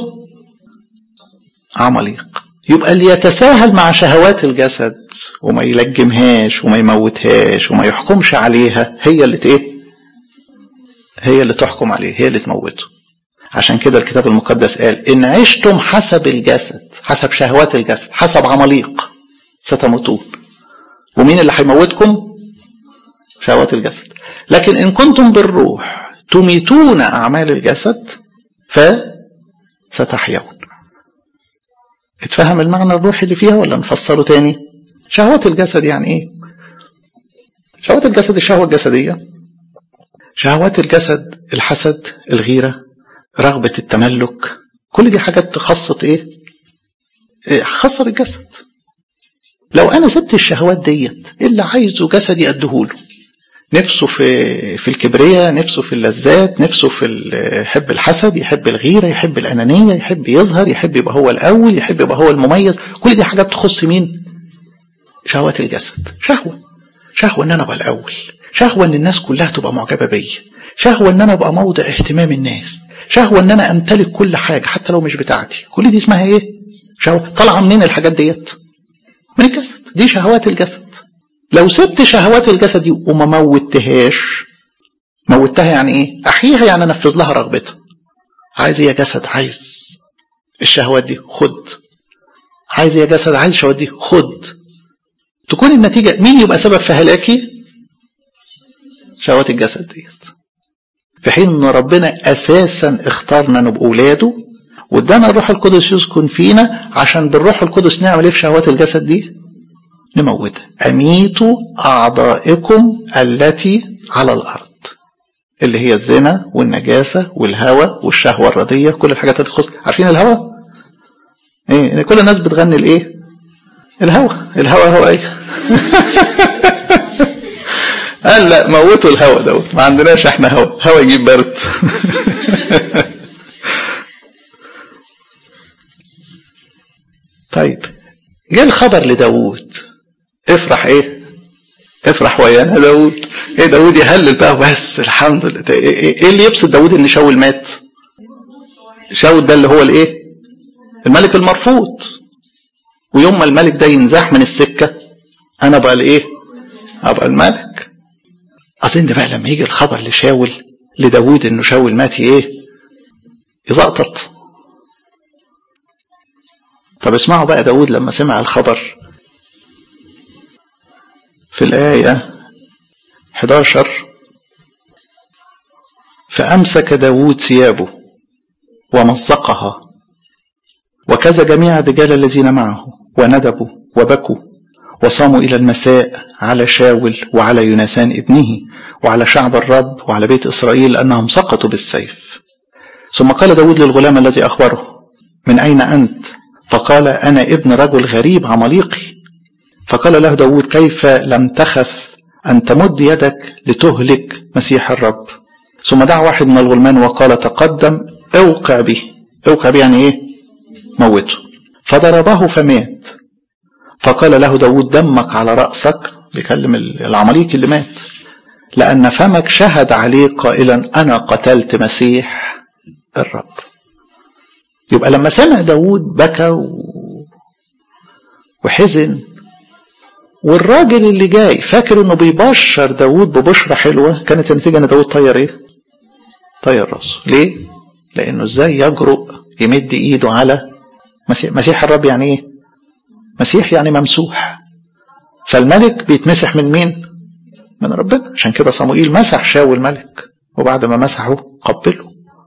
Speaker 1: عماليق يبقى اللي يتساهل مع شهوات الجسد وما يلجمهاش وما يموتهاش وما يحكمش عليها هي اللي ايه هي اللي تحكم عليه هي اللي تموته عشان كده الكتاب المقدس قال ان عشتم حسب الجسد حسب شهوات الجسد حسب عماليق ستموتون ومين اللي هيموتكم شهوات الجسد لكن ان كنتم بالروح تميتون اعمال الجسد فستحيون اتفهم المعنى الروحي اللي فيها ولا نفسره تاني شهوات الجسد يعني ايه شهوات الجسد الشهوة الجسدية شهوات الجسد الحسد الغيرة رغبة التملك كل دي حاجات خاصة ايه خاصة بالجسد لو انا سبت الشهوات ديت اللي عايزه جسدي اديهوله نفسه في في الكبرياء نفسه في اللذات نفسه في يحب الحسد يحب الغيره يحب الانانيه يحب يظهر يحب يبقى هو الاول يحب يبقى هو المميز كل دي حاجات تخص مين شهوات الجسد شهوه شهوه ان انا ابقى الاول شهوة ان الناس كلها تبقى معجبة بيا شهوة ان انا ابقى موضع اهتمام الناس شهوة ان انا امتلك كل حاجة حتى لو مش بتاعتي كل دي اسمها ايه شهوة طالعة منين الحاجات ديت من الجسد دي شهوات الجسد لو سبت شهوات الجسد دي وما موتهاش موتها يعني ايه احييها يعني انفذ لها رغبتها عايز ايه يا جسد عايز الشهوات دي خد عايز يا جسد عايز الشهوات دي خد تكون النتيجة مين يبقى سبب في هلاكي شهوات الجسد ديت في حين ان ربنا اساسا اختارنا نبقى اولاده وادانا الروح القدس يسكن فينا عشان بالروح القدس نعمل ايه في شهوات الجسد دي نموتها اميتوا اعضائكم التي على الارض اللي هي الزنا والنجاسه والهوى والشهوه الرديه كل الحاجات اللي تخص عارفين الهوى ايه كل الناس بتغني الايه الهوى الهوى هو ايه قال لا موتوا الهوى دوت ما عندناش احنا هوى هوى يجيب برد طيب جه الخبر لداوود افرح ايه افرح ويانا داوود ايه داوود يهلل بقى بس الحمد لله ايه, إيه اللي يبسط داوود ان شاول مات شاول ده اللي هو الايه الملك المرفوض ويوم ما الملك ده ينزاح من السكة انا بقى الايه ابقى الملك اظن بقى لما يجي الخبر لشاول لداوود انه شاول مات ايه يزقطط طب اسمعوا بقى داود لما سمع الخبر في الآية 11 فأمسك داود ثيابه ومزقها وكذا جميع الرجال الذين معه وندبوا وبكوا وصاموا إلى المساء على شاول وعلى يونسان ابنه وعلى شعب الرب وعلى بيت إسرائيل أنهم سقطوا بالسيف ثم قال داود للغلام الذي أخبره من أين أنت فقال أنا ابن رجل غريب عماليقي فقال له داود كيف لم تخف أن تمد يدك لتهلك مسيح الرب ثم دعا واحد من الغلمان وقال تقدم اوقع به اوقع به يعني ايه موته فضربه فمات فقال له داود دمك على رأسك بيكلم العماليق اللي مات لأن فمك شهد عليه قائلا أنا قتلت مسيح الرب يبقى لما سمع داود بكى و... وحزن والراجل اللي جاي فاكر انه بيبشر داود ببشرة حلوة كانت النتيجة ان داود طير ايه طير راسه ليه لانه ازاي يجرؤ يمد ايده على مسيح مسيح الرب يعني ايه مسيح يعني ممسوح فالملك بيتمسح من مين من ربنا عشان كده صموئيل مسح شاول ملك وبعد ما مسحه قبله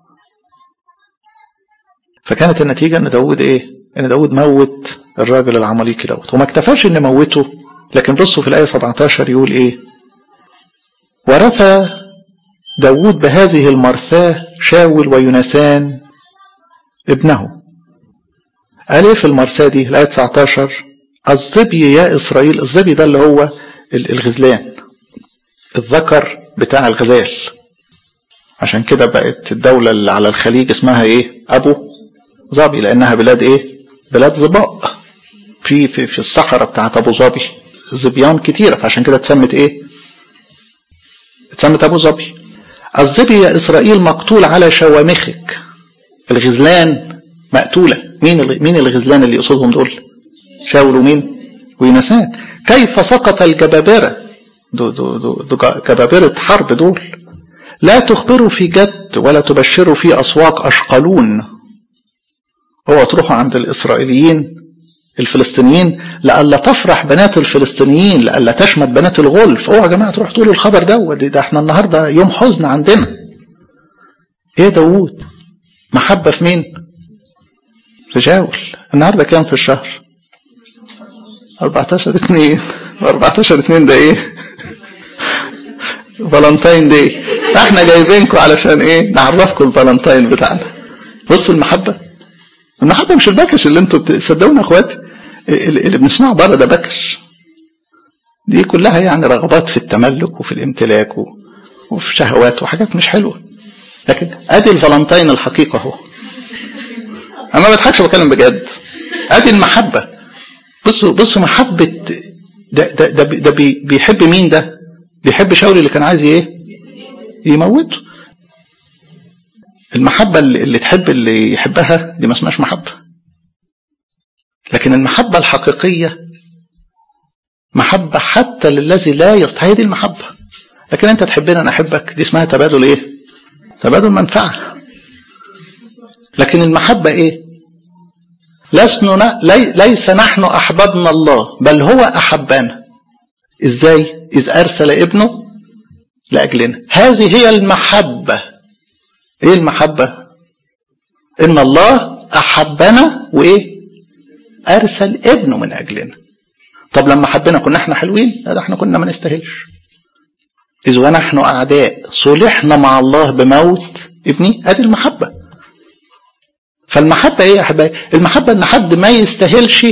Speaker 1: فكانت النتيجة ان داود ايه ان داود موت الراجل العماليقي دوت وما اكتفاش ان موته لكن بصوا في الآية 17 يقول ايه ورث داود بهذه المرثاة شاول ويونسان ابنه قال ايه في المرثاة دي الآية 19 الظبي يا إسرائيل الظبي ده اللي هو الغزلان الذكر بتاع الغزال عشان كده بقت الدولة اللي على الخليج اسمها ايه أبو ظبي لأنها بلاد ايه بلاد ظباء في في في الصحراء بتاعت أبو ظبي ظبيان كتيرة فعشان كده اتسمت ايه اتسمت أبو ظبي الظبي يا إسرائيل مقتول على شوامخك الغزلان مقتولة مين مين الغزلان اللي يقصدهم دول شاول ومين وينسان كيف سقط الجبابرة دو دو دو دو جبابرة حرب دول لا تخبروا في جد ولا تبشروا في أسواق أشقلون هو تروحوا عند الإسرائيليين الفلسطينيين لألا تفرح بنات الفلسطينيين لألا تشمت بنات الغلف اوعوا يا جماعة تروحوا تقولوا الخبر ده ده احنا النهاردة يوم حزن عندنا ايه داوود محبة في مين في شاول النهاردة كام في الشهر 14 2 14 2 ده ايه فالنتاين دي احنا جايبينكم علشان ايه نعرفكم الفالنتاين بتاعنا بصوا المحبة المحبة مش البكش اللي انتوا بتصدقونا اخواتي اللي بنسمعه بره ده بكش دي كلها يعني رغبات في التملك وفي الامتلاك وفي شهوات وحاجات مش حلوة لكن ادي الفالنتاين الحقيقة اهو انا ما بضحكش بتكلم بجد ادي المحبة بصوا بصوا محبة ده ده ده, ده بي بيحب مين ده بيحب شاول اللي كان عايز ايه يموته المحبة اللي, اللي تحب اللي يحبها دي ما اسمهاش محبة لكن المحبة الحقيقية محبة حتى للذي لا يستحي دي المحبة لكن انت تحبني انا احبك دي اسمها تبادل ايه تبادل منفعة لكن المحبة ايه لسنا ليس نحن احببنا الله بل هو احبنا ازاي اذ ارسل ابنه لاجلنا هذه هي المحبة ايه المحبة ان الله احبنا وايه ارسل ابنه من اجلنا طب لما حبنا كنا احنا حلوين لا ده احنا كنا ما نستاهلش إذ ونحن أعداء صلحنا مع الله بموت ابني هذه المحبة فالمحبة إيه يا أحبائي؟ المحبة إن حد ما يستاهلش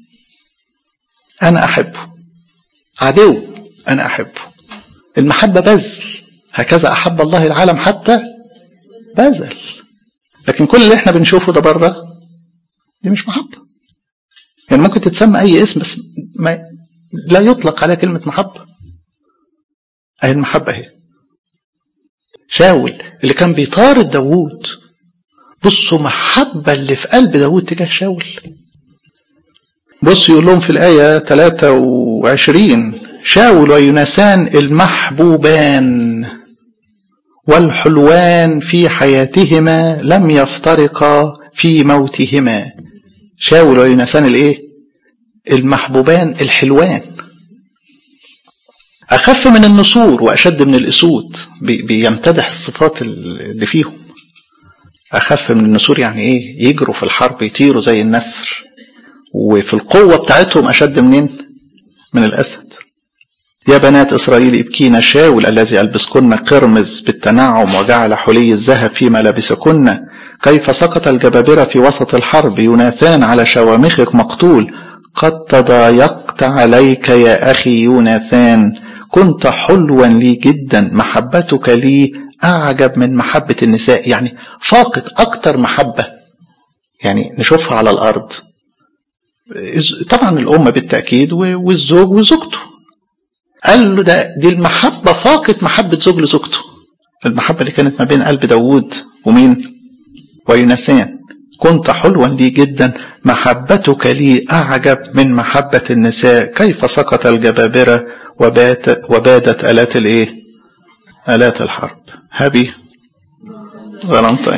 Speaker 1: أنا أحبه عدو أنا أحبه المحبة بذل هكذا أحب الله العالم حتى بذل لكن كل اللي احنا بنشوفه ده بره دي مش محبة يعني ممكن تتسمى أي اسم بس ما لا يطلق عليها كلمة محبة أهي المحبة أهي شاول اللي كان بيطارد داوود بصوا محبة اللي في قلب داوود تجاه شاول بص يقول لهم في الآية 23 شاول ويونسان المحبوبان والحلوان في حياتهما لم يفترقا في موتهما شاول ويونسان الايه المحبوبان الحلوان أخف من النسور وأشد من الأسود بيمتدح الصفات اللي فيهم أخف من النسور يعني إيه يجروا في الحرب يطيروا زي النسر وفي القوة بتاعتهم أشد منين من الأسد يا بنات إسرائيل ابكين شاول الذي ألبسكن قرمز بالتنعم وجعل حلي الذهب في ملابسكن كيف سقط الجبابرة في وسط الحرب يوناثان على شوامخك مقتول قد تضايقت عليك يا أخي يوناثان كنت حلوا لي جدا محبتك لي أعجب من محبة النساء يعني فاقد أكتر محبة يعني نشوفها على الأرض طبعا الأم بالتأكيد والزوج وزوجته قال له ده دي المحبة فاقت محبة زوج لزوجته المحبة اللي كانت ما بين قلب داوود ومين ويونسان كنت حلوا لي جدا محبتك لي أعجب من محبة النساء كيف سقط الجبابرة وبات وبادت آلات الإيه؟ آلات الحرب هابي فالنتين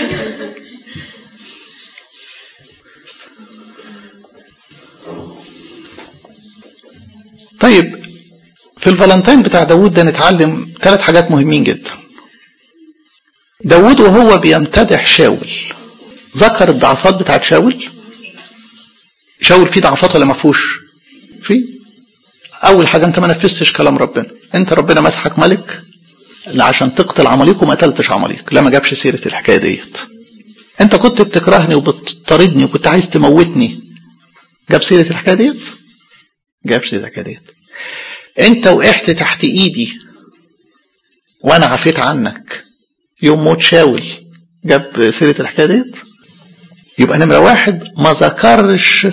Speaker 1: طيب في الفالنتين بتاع داوود ده نتعلم ثلاث حاجات مهمين جدا داوود وهو بيمتدح شاول ذكر الضعفات بتاعت شاول شاول فيه ضعفات ولا ما فيهوش فيه اول حاجه انت ما نفذتش كلام ربنا انت ربنا مسحك ملك عشان تقتل عماليق وما قتلتش عماليق لا ما جابش سيره الحكايه ديت انت كنت بتكرهني وبتطاردني وكنت عايز تموتني جاب سيره الحكايه ديت جاب سيره الحكايه ديت انت وقعت تحت ايدي وانا عفيت عنك يوم موت شاول جاب سيره الحكايه ديت يبقى نمره واحد ما ذكرش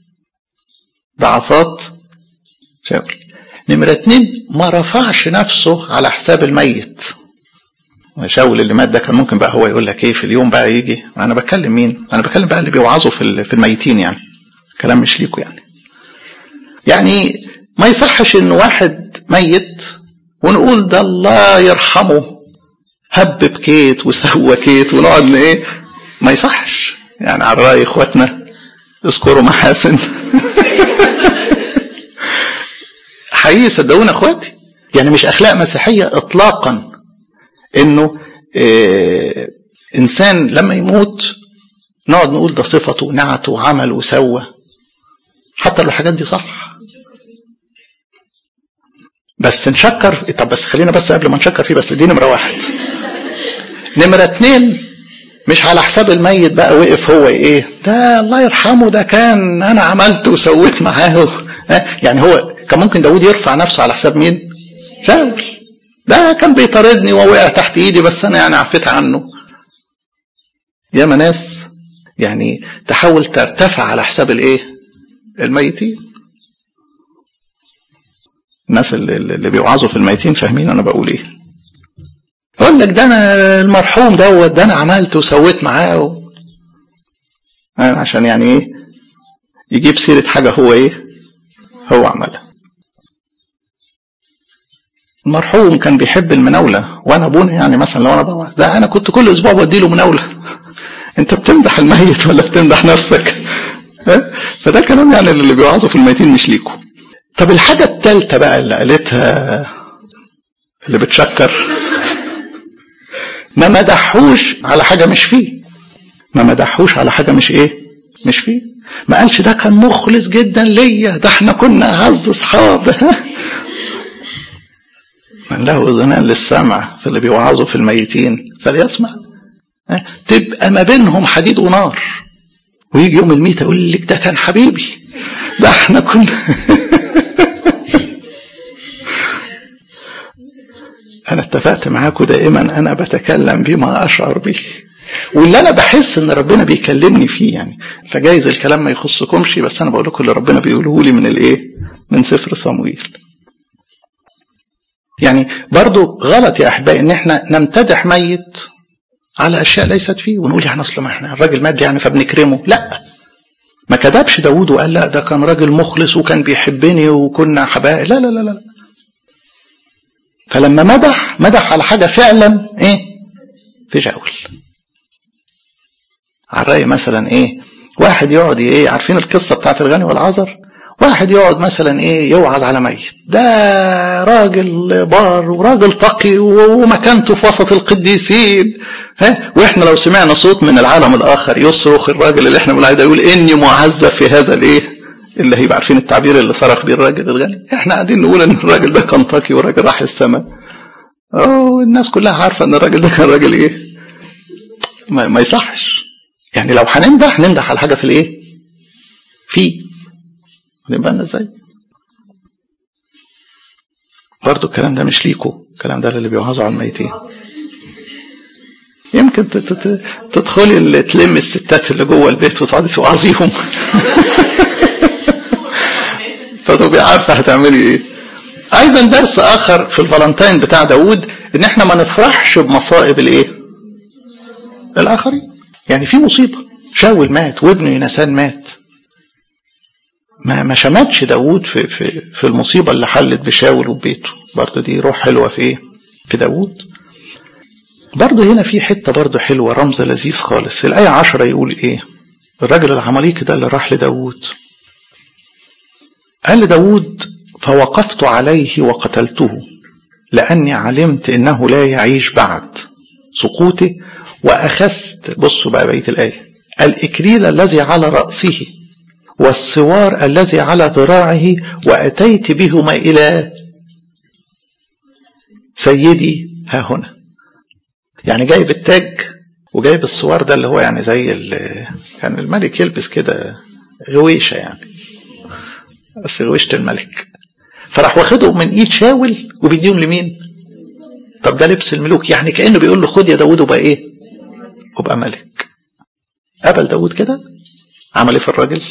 Speaker 1: ضعفات شاول نمرة اتنين ما رفعش نفسه على حساب الميت شاول اللي مات ده كان ممكن بقى هو يقول لك ايه في اليوم بقى يجي انا بكلم مين انا بكلم بقى اللي بيوعظوا في في الميتين يعني كلام مش ليكوا يعني يعني ما يصحش ان واحد ميت ونقول ده الله يرحمه هب بكيت وسوى كيت ونقعد ايه ما يصحش يعني على رأي اخواتنا اذكروا محاسن حقيقي صدقونا اخواتي يعني مش اخلاق مسيحيه اطلاقا انه إيه انسان لما يموت نقعد نقول ده صفته ونعته وعمل وسوى حتى لو الحاجات دي صح بس نشكر طب بس خلينا بس قبل ما نشكر فيه بس دي نمره واحد نمره اتنين مش على حساب الميت بقى وقف هو ايه ده الله يرحمه ده كان انا عملت وسويت معاه يعني هو كان ممكن داود يرفع نفسه على حساب مين شاول ده كان بيطاردني ووقع تحت ايدي بس انا يعني عفيت عنه يا ناس يعني تحاول ترتفع على حساب الايه الميتين الناس اللي, اللي بيوعظوا في الميتين فاهمين انا بقول ايه يقول لك ده انا المرحوم دوت ده انا عملت وسويت معاه و... عشان يعني ايه يجيب سيره حاجه هو ايه هو عملها المرحوم كان بيحب المناولة وأنا أبونا يعني مثلا لو أنا بوعظ ده أنا كنت كل أسبوع بدي له مناولة أنت بتمدح الميت ولا بتمدح نفسك فده كلام يعني اللي بيوعظوا في الميتين مش ليكوا طب الحاجة التالتة بقى اللي قالتها اللي بتشكر ما مدحوش على حاجة مش فيه ما مدحوش على حاجة مش ايه مش فيه ما قالش ده كان مخلص جدا ليا ده احنا كنا اعز اصحاب من له اذنان للسمع في اللي بيوعظوا في الميتين فليسمع تبقى ما بينهم حديد ونار ويجي يوم الميت يقول لك ده كان حبيبي ده احنا كنا انا اتفقت معاكم دائما انا بتكلم بما اشعر به واللي انا بحس ان ربنا بيكلمني فيه يعني فجايز الكلام ما يخصكمش بس انا بقول لكم اللي ربنا بيقوله لي من الايه من سفر صمويل يعني برضو غلط يا احبائي ان احنا نمتدح ميت على اشياء ليست فيه ونقول يعني اصل ما احنا الراجل مات يعني فبنكرمه لا ما كذبش داوود وقال لا ده كان راجل مخلص وكان بيحبني وكنا حبايب لا لا لا لا فلما مدح مدح على حاجه فعلا ايه في جاول على الرأي مثلا ايه واحد يقعد ايه عارفين القصه بتاعت الغني والعذر واحد يقعد مثلا ايه يوعظ على ميت ده راجل بار وراجل تقي ومكانته في وسط القديسين ها واحنا لو سمعنا صوت من العالم الاخر يصرخ الراجل اللي احنا بنقول ده يقول اني معذب في هذا الايه اللي هيبقى عارفين التعبير اللي صرخ بيه الراجل الغني احنا قاعدين نقول ان الراجل ده كان تقي وراجل راح السماء اه الناس كلها عارفه ان الراجل ده كان راجل ايه ما, ما يصحش يعني لو هنمدح نمدح على حاجه في الايه في نبقى لنا ازاي برضو الكلام ده مش ليكو الكلام ده اللي بيوعظوا على الميتين يمكن تدخلي تلم الستات اللي جوه البيت وتقعدي توعظيهم فتبقي عارفه هتعملي ايه ايضا درس اخر في الفالنتين بتاع داوود ان احنا ما نفرحش بمصائب الايه الاخرين يعني في مصيبه شاول مات وابنه ينسان مات ما ما شمتش داوود في, في, في المصيبة اللي حلت بشاول وبيته برضه دي روح حلوة في ايه في داوود برضه هنا في حتة برضه حلوة رمز لذيذ خالص الآية عشرة يقول ايه الراجل العماليقي ده اللي راح لداوود قال لداوود فوقفت عليه وقتلته لأني علمت إنه لا يعيش بعد سقوطه وأخذت بصوا بقى بقية الآية الإكليل الذي على رأسه والسوار الذي على ذراعه وأتيت بهما إلى سيدي ها هنا يعني جايب التاج وجايب السوار ده اللي هو يعني زي كان الملك يلبس كده غويشة يعني بس غويشة الملك فراح واخده من ايد شاول وبيديهم لمين طب ده لبس الملوك يعني كأنه بيقول له خد يا داود وبقى ايه وبقى ملك قبل داود كده عمل ايه في الراجل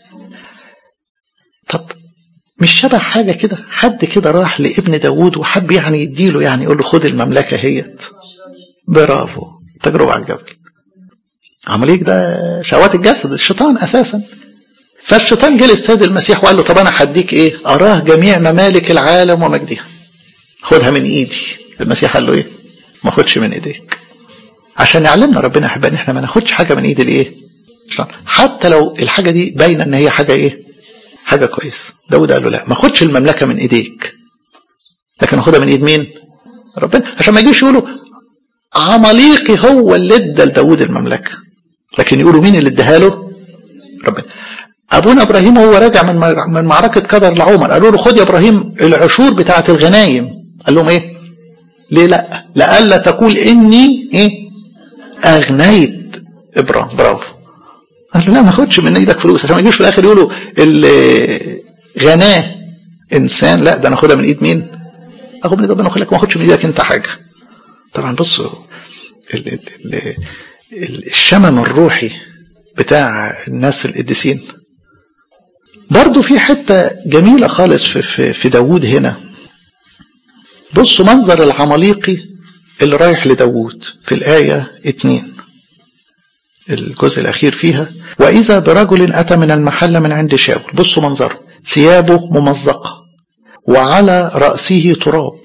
Speaker 1: طب مش شبه حاجة كده حد كده راح لابن داود وحب يعني يديله يعني يقول له خد المملكة هيت برافو تجربة على الجبل عمليك ده شهوات الجسد الشيطان أساسا فالشيطان جه للسيد المسيح وقال له طب أنا هديك إيه أراه جميع ممالك العالم ومجدها خدها من إيدي المسيح قال له إيه ما خدش من إيديك عشان يعلمنا ربنا يحب ان احنا ما ناخدش حاجه من ايد الايه حتى لو الحاجه دي باينه ان هي حاجه ايه حاجه كويس داود قال له لا ما خدش المملكه من ايديك لكن خدها من ايد مين ربنا عشان ما يجيش يقولوا عماليقي هو اللي ادى لداود المملكه لكن يقولوا مين اللي اداها له ربنا ابونا ابراهيم وهو راجع من من معركه قدر لعمر قالوا له خد يا ابراهيم العشور بتاعه الغنايم قال لهم ايه ليه لا لألا تقول اني ايه اغنيت ابراهيم برافو قال له لا ما اخدش من ايدك فلوس عشان ما يجوش في الاخر يقولوا اللي غناه انسان لا ده انا اخدها من ايد مين اخد من ايد ربنا وخليك ما اخدش من ايدك انت حاجه طبعا بصوا ال ال ال ال الشمم الروحي بتاع الناس القديسين برضه في حته جميله خالص في في, في داوود هنا بصوا منظر العماليقي اللي رايح لداوود في الآية اتنين الجزء الأخير فيها وإذا برجل أتى من المحل من عند شاول بصوا منظره ثيابه ممزقة وعلى رأسه تراب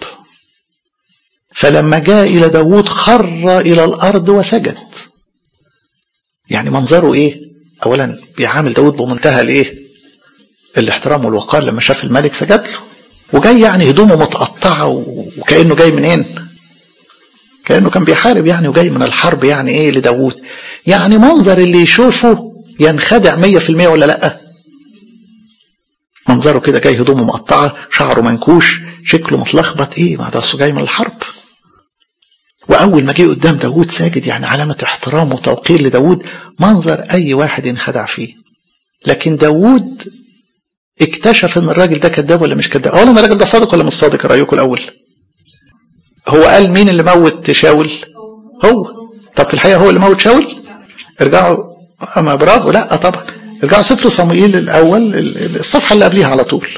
Speaker 1: فلما جاء إلى داوود خر إلى الأرض وسجد يعني منظره إيه أولا بيعامل داوود بمنتهى الإيه الاحترام والوقار لما شاف الملك سجد له وجاي يعني هدومه متقطعة وكأنه جاي منين كأنه كان بيحارب يعني وجاي من الحرب يعني ايه لداوود يعني منظر اللي يشوفه ينخدع مية في المية ولا لأ منظره كده جاي هدومه مقطعة شعره منكوش شكله متلخبط ايه ما ده جاي من الحرب وأول ما جه قدام داوود ساجد يعني علامة احترام وتوقير لداوود منظر أي واحد ينخدع فيه لكن داوود اكتشف ان الراجل ده كذاب ولا مش كذاب اولا الراجل ده صادق ولا مش صادق رايكم الاول هو قال مين اللي موت شاول هو طب في الحقيقه هو اللي موت شاول ارجعوا اما برافو لا طبعا ارجعوا سفر صموئيل الاول الصفحه اللي قبليها على طول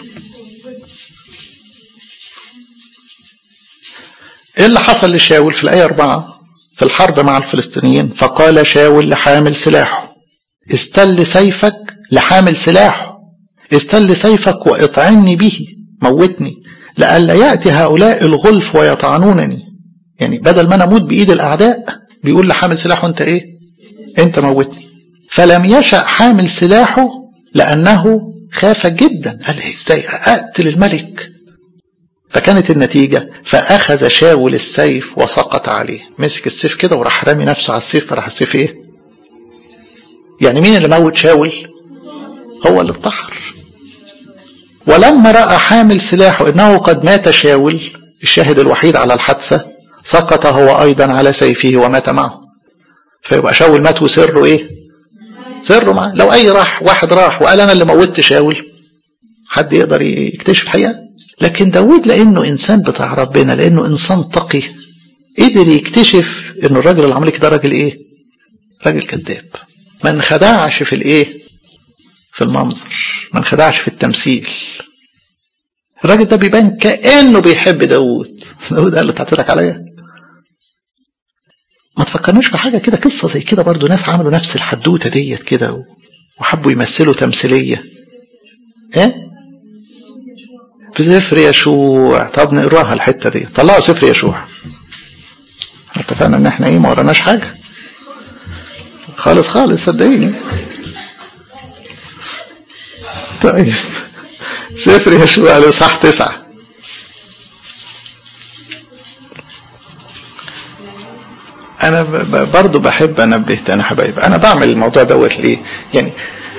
Speaker 1: ايه اللي حصل لشاول في الايه 4 في الحرب مع الفلسطينيين فقال شاول لحامل سلاحه استل سيفك لحامل سلاحه استل سيفك واطعني به موتني لئلا يأتي هؤلاء الغلف ويطعنونني يعني بدل ما انا اموت بايد الاعداء بيقول لحامل سلاحه انت ايه انت موتني فلم يشأ حامل سلاحه لانه خاف جدا قال إيه ازاي اقتل الملك فكانت النتيجة فأخذ شاول السيف وسقط عليه مسك السيف كده وراح رامي نفسه على السيف فراح السيف ايه يعني مين اللي موت شاول هو اللي انتحر ولما رأى حامل سلاحه انه قد مات شاول الشاهد الوحيد على الحادثة سقط هو ايضا على سيفه ومات معه فيبقى شاول مات وسره ايه سره معاه لو اي راح واحد راح وقال انا اللي موتت شاول حد يقدر يكتشف الحقيقة لكن داود لانه انسان بتاع ربنا لانه انسان تقي قدر يكتشف ان الراجل اللي عمل كده راجل ايه راجل كذاب ما انخدعش في الايه في المنظر ما انخدعش في التمثيل الراجل ده بيبان كانه بيحب داوود داوود قال له تعتلك عليا ما تفكرناش في حاجه كده قصه زي كده برضو ناس عملوا نفس الحدوته ديت كده وحبوا يمثلوا تمثيليه ايه في سفر يشوع طب نقراها الحته دي طلعوا سفر يشوع اتفقنا ان احنا ايه ما وراناش حاجه خالص خالص صدقيني طيب سفر يشوع الاصحاح تسعة انا برضو بحب انبه انا حبايب انا بعمل الموضوع دوت ليه يعني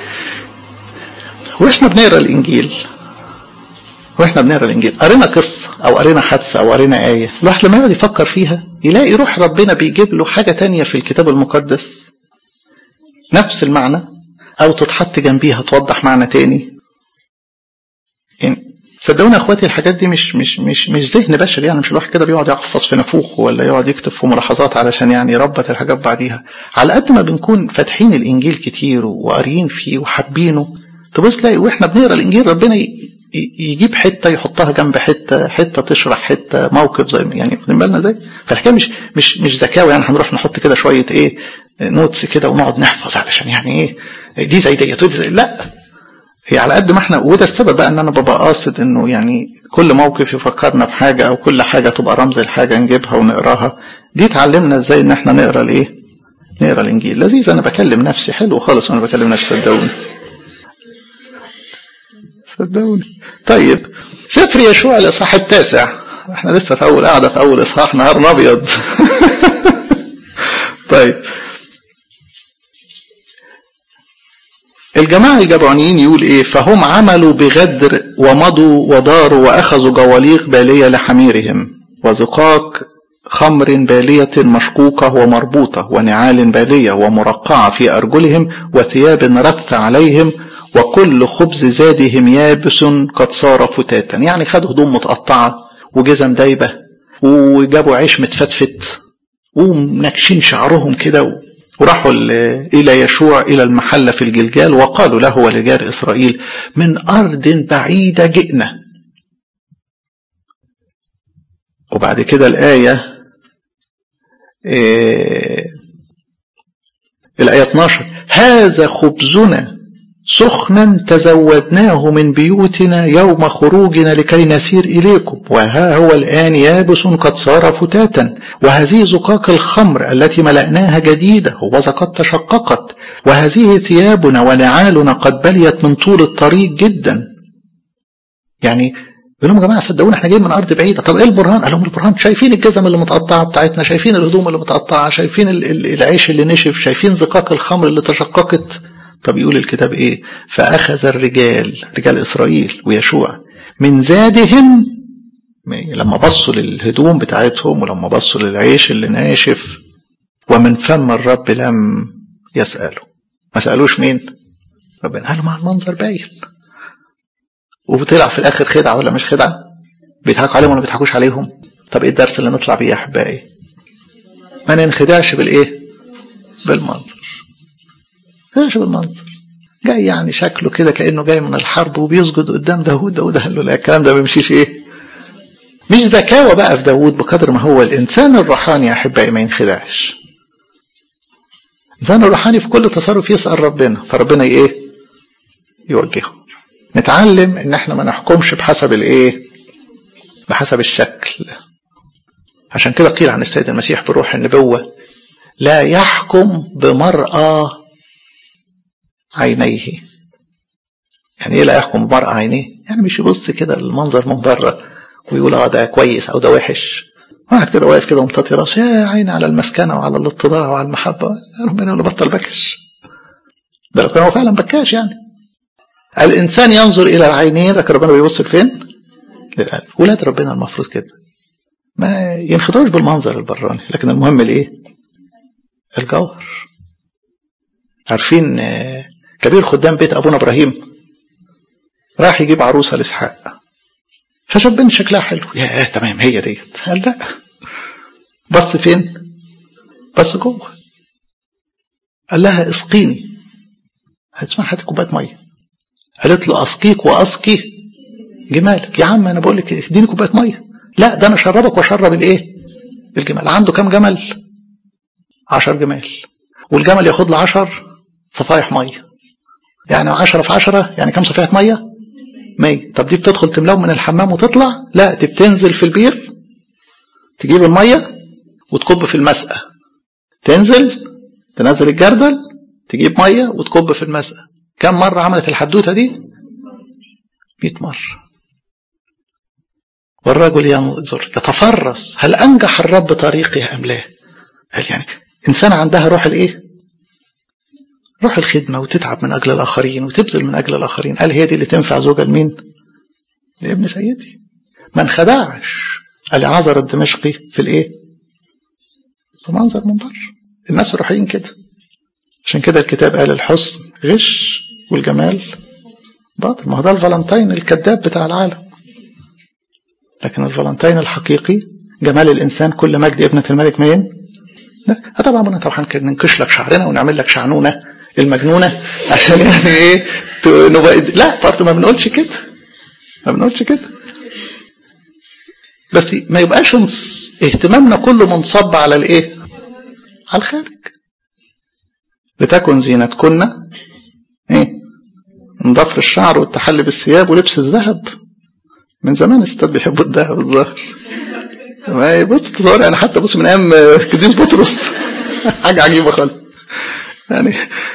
Speaker 1: واحنا بنقرا الانجيل واحنا بنقرا الانجيل قرينا قصه او قرينا حادثه او قرينا ايه الواحد لما يقعد يفكر فيها يلاقي روح ربنا بيجيب له حاجه تانية في الكتاب المقدس نفس المعنى او تتحط جنبيها توضح معنى تاني يعني صدقوني يا اخواتي الحاجات دي مش مش مش مش ذهن بشري يعني مش الواحد كده بيقعد يحفظ في نافوخه ولا يقعد يكتب في ملاحظات علشان يعني يربط الحاجات بعديها على قد ما بنكون فاتحين الانجيل كتير وقاريين فيه وحابينه تبص تلاقي واحنا بنقرا الانجيل ربنا يجيب حته يحطها جنب حته حته تشرح حته موقف زي يعني واخدين بالنا ازاي فالحكايه مش مش مش ذكاوه يعني هنروح نحط كده شويه ايه نوتس كده ونقعد نحفظ علشان يعني ايه دي زي ديت ودي زي لا هي على قد ما احنا وده السبب بقى ان انا ببقى قاصد انه يعني كل موقف يفكرنا في حاجه او كل حاجه تبقى رمز لحاجه نجيبها ونقراها دي اتعلمنا ازاي ان احنا نقرا الايه نقرا الانجيل لذيذ انا بكلم نفسي حلو خالص وانا بكلم نفسي صدقوني صدقوني طيب سفر يشوع الاصحاح التاسع احنا لسه في اول قاعده في اول اصحاح نهارنا ابيض طيب الجماعة الجبعونيين يقول ايه فهم عملوا بغدر ومضوا وداروا واخذوا جواليق بالية لحميرهم وزقاق خمر بالية مشقوقة ومربوطة ونعال بالية ومرقعة في أرجلهم وثياب رث عليهم وكل خبز زادهم يابس قد صار فتاتا يعني خدوا هدوم متقطعة وجزم دايبة وجابوا عيش متفتفت ومنكشين شعرهم كده وراحوا إلى يشوع إلى المحلة في الجلجال وقالوا له ولجار إسرائيل من أرض بعيدة جئنا وبعد كده الآية إيه الآية 12 هذا خبزنا سخنا تزودناه من بيوتنا يوم خروجنا لكي نسير إليكم وها هو الآن يابس قد صار فتاتا وهذه زقاق الخمر التي ملأناها جديدة وذا قد تشققت وهذه ثيابنا ونعالنا قد بليت من طول الطريق جدا يعني يقول لهم يا جماعه صدقونا احنا جايين من ارض بعيده طب ايه البرهان؟ قال لهم البرهان شايفين الجزم اللي متقطعه بتاعتنا شايفين الهدوم اللي متقطعه شايفين العيش اللي نشف شايفين زقاق الخمر اللي تشققت طب يقول الكتاب ايه فاخذ الرجال رجال اسرائيل ويشوع من زادهم لما بصوا للهدوم بتاعتهم ولما بصوا للعيش اللي ناشف ومن فم الرب لم يسألوا ما سألوش مين ربنا قالوا مع المنظر باين وبطلع في الاخر خدعه ولا مش خدعه بيضحكوا عليهم ولا بيضحكوش عليهم طب ايه الدرس اللي نطلع بيه يا احبائي ما ننخدعش بالايه بالمنظر ايش بالمنظر جاي يعني شكله كده كانه جاي من الحرب وبيسجد قدام داوود داوود قال له لا الكلام ده ما بيمشيش ايه مش ذكاوة بقى في داوود بقدر ما هو الانسان الروحاني يا احبائي ما ينخدعش الانسان الروحاني في كل تصرف يسال ربنا فربنا ايه يوجهه نتعلم ان احنا ما نحكمش بحسب الايه بحسب الشكل عشان كده قيل عن السيد المسيح بروح النبوة لا يحكم بمرأى عينيه يعني ايه لا يحكم بمرأى عينيه يعني مش يبص كده المنظر من بره ويقول اه ده كويس او ده وحش واحد كده واقف كده ومطاطي راسه يا عيني على المسكنه وعلى الاتضاع وعلى المحبه ربنا يقول له بطل بكش ده لو كان هو فعلا بكاش يعني الإنسان ينظر إلى العينين لكن ربنا بيبص فين؟ للقلب ولاد ربنا المفروض كده ما ينخدعوش بالمنظر البراني لكن المهم الإيه؟ الجوهر عارفين كبير خدام بيت أبونا إبراهيم راح يجيب عروسة لإسحاق فشاف بنت شكلها حلو يا تمام هي ديت قال لا بص فين؟ بص جوه قال لها اسقيني هتسمع هات كوبايه ميه قالت له اسقيك واسقي جمالك يا عم انا بقول لك اديني كوبايه ميه لا ده انا اشربك واشرب الايه الجمال عنده كام جمل عشر جمال والجمل ياخد له عشر صفايح ميه يعني عشرة في عشرة يعني كام صفيحة مية مية طب دي بتدخل تملاهم من الحمام وتطلع لا دي بتنزل في البير تجيب المية وتكب في المسقى تنزل تنزل الجردل تجيب مية وتكب في المسقى كم مرة عملت الحدوتة دي 100 مرة والرجل ينظر يتفرس هل أنجح الرب طريقي أم لا هل يعني إنسان عندها روح الإيه روح الخدمة وتتعب من أجل الآخرين وتبذل من أجل الآخرين قال هي دي اللي تنفع زوجة لمين لابن سيدي ما انخدعش العذر الدمشقي في الإيه في منظر من بره الناس الروحيين كده عشان كده الكتاب قال الحسن غش والجمال باطل ما هو ده الفالنتين الكذاب بتاع العالم لكن الفالنتين الحقيقي جمال الانسان كل مجد ابنه الملك مين؟ لا طبعا طبعا ننكش لك شعرنا ونعمل لك شعنونه المجنونه عشان يعني ايه نبقى لا برضه ما بنقولش كده ما بنقولش كده بس ما يبقاش اهتمامنا كله منصب على الايه؟ على الخارج لتكن زينتكن ايه من ضفر الشعر والتحلي بالثياب ولبس الذهب من زمان الستات بيحبوا الذهب الظاهر ما بص تصور يعني حتى بص من ايام قديس بطرس حاجه عجيبه خالص يعني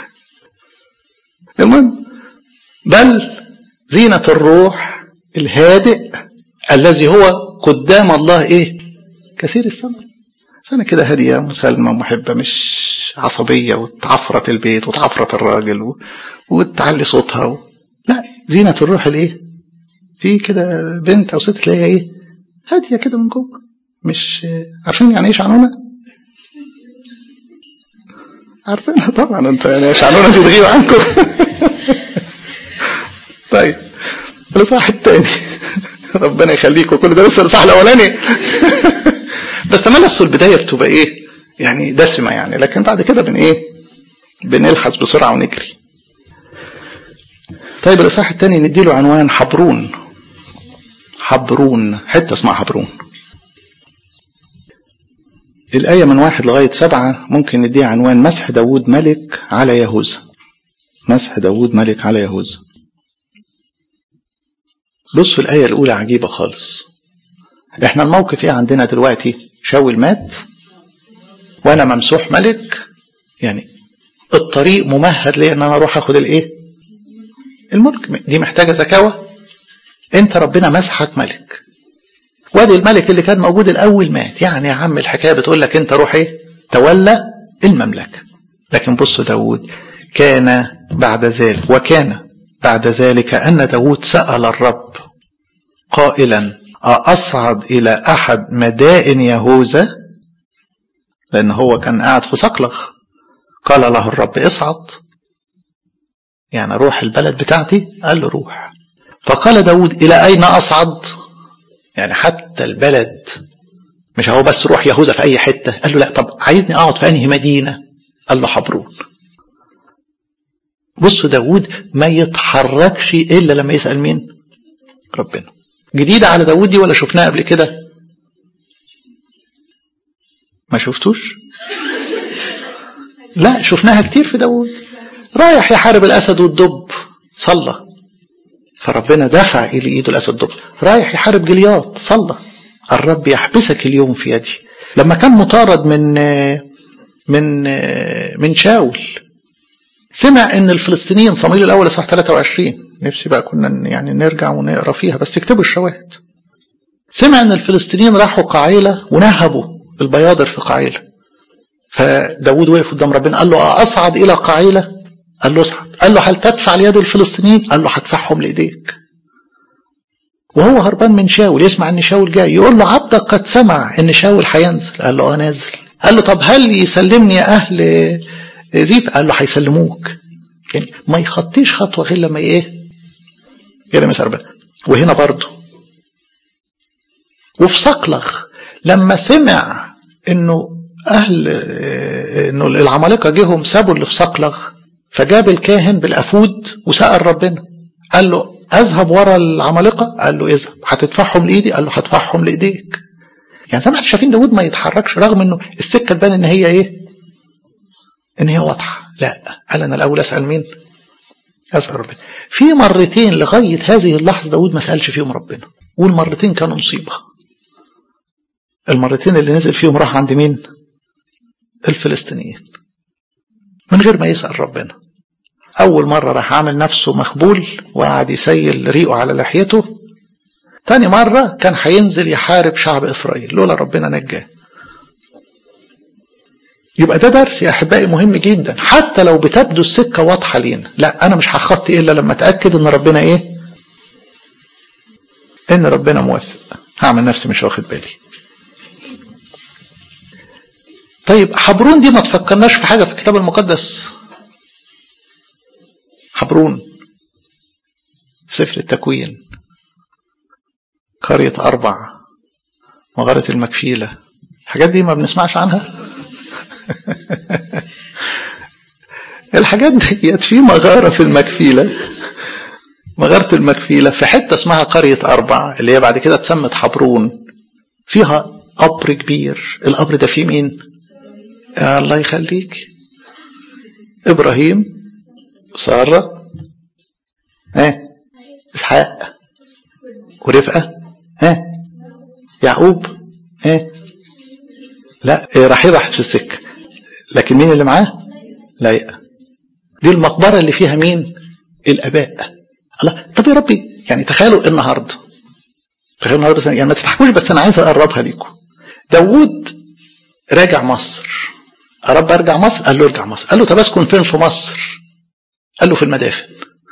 Speaker 1: المهم بل زينة الروح الهادئ الذي هو قدام الله ايه كثير الثمن سنة كده هادية مسالمة محبة مش عصبية وتعفرت البيت وتعفرت الراجل و... وتعلي صوتها و... لا زينة الروح الايه في كده بنت او ست تلاقيها ايه هادية كده من جوه مش عارفين يعني ايه شعنونة عارفينها طبعا انت يعني شعنونة دي تغيب عنكم طيب الاصحاح الثاني ربنا يخليكم كل ده لسه الاصحاح الاولاني بس تملس البدايه بتبقى ايه يعني دسمه يعني لكن بعد كده بن ايه بنلحس بسرعه ونجري طيب الاصحاح الثاني نديله عنوان حبرون حبرون حته اسمها حبرون الآية من واحد لغاية سبعة ممكن نديها عنوان مسح داود ملك على يهوذا مسح داود ملك على يهوذا بصوا الآية الأولى عجيبة خالص احنا الموقف ايه عندنا دلوقتي شاول مات وانا ممسوح ملك يعني الطريق ممهد لي ان انا اروح اخد الايه الملك دي محتاجه زكاوه انت ربنا مسحك ملك وادي الملك اللي كان موجود الاول مات يعني يا عم الحكايه بتقول لك انت روح ايه تولى المملكه لكن بصوا داود كان بعد ذلك وكان بعد ذلك ان داود سال الرب قائلا أصعد إلى أحد مدائن يهوذا لأن هو كان قاعد في صقلغ قال له الرب اصعد يعني روح البلد بتاعتي قال له روح فقال داود إلى أين أصعد يعني حتى البلد مش هو بس روح يهوذا في أي حتة قال له لا طب عايزني أقعد في أنهي مدينة قال له حبرون بصوا داود ما يتحركش إلا لما يسأل مين ربنا جديدة على داود دي ولا شفناها قبل كده ما شفتوش لا شفناها كتير في داود رايح يحارب الأسد والدب صلى فربنا دفع إلى إيده الأسد والدب رايح يحارب جلياط صلى الرب يحبسك اليوم في يدي لما كان مطارد من من من شاول سمع ان الفلسطينيين صمويل الاول اصحاح 23 نفسي بقى كنا يعني نرجع ونقرا فيها بس اكتبوا الشواهد سمع ان الفلسطينيين راحوا قعيله ونهبوا البياضر في قعيله فداود وقف قدام ربنا قال له اصعد الى قعيله قال له اصعد قال له هل تدفع ليد الفلسطينيين قال له هدفعهم لايديك وهو هربان من شاول يسمع ان شاول جاي يقول له عبدك قد سمع ان شاول هينزل قال له اه نازل قال له طب هل يسلمني يا اهل زيف قال له هيسلموك يعني ما يخطيش خطوه غير لما ايه غير لما يسال ربنا وهنا برضه وفي صقلغ لما سمع انه اهل انه العمالقه جيهم سابوا اللي في صقلغ فجاب الكاهن بالافود وسال ربنا قال له اذهب ورا العمالقه قال له اذهب هتدفعهم لايدي قال له هدفعهم لايديك يعني زي ما احنا شايفين داود ما يتحركش رغم انه السكه تبان ان هي ايه ان هي واضحه لا قال انا الاول اسال مين اسال ربنا في مرتين لغايه هذه اللحظه داود ما سالش فيهم ربنا والمرتين كانوا مصيبه المرتين اللي نزل فيهم راح عند مين الفلسطينيين من غير ما يسال ربنا اول مره راح عامل نفسه مخبول وقعد يسيل ريقه على لحيته تاني مرة كان هينزل يحارب شعب إسرائيل لولا ربنا نجاه يبقى ده درس يا أحبائي مهم جدا حتى لو بتبدو السكة واضحة لينا لا أنا مش هخطي إلا لما أتأكد إن ربنا إيه إن ربنا موافق هعمل نفسي مش واخد بالي طيب حبرون دي ما تفكرناش في حاجة في الكتاب المقدس حبرون سفر التكوين قرية أربع مغارة المكفيلة الحاجات دي ما بنسمعش عنها الحاجات دي في مغارة في المكفيلة مغارة المكفيلة في حتة اسمها قرية أربع اللي هي بعد كده اتسمت حبرون فيها قبر كبير القبر ده فيه مين يا الله يخليك إبراهيم سارة ايه إسحاق ورفقة ها يعقوب ها لا رحيل راحت في السكة لكن مين اللي معاه لا دي المقبرة اللي فيها مين الآباء الله طب يا ربي يعني تخيلوا النهاردة تخيلوا النهاردة يعني ما تضحكوش بس أنا عايز أقربها لكم داوود راجع مصر يا رب أرجع مصر قال له ارجع مصر قال له طب أسكن فين في مصر قال له في المدافن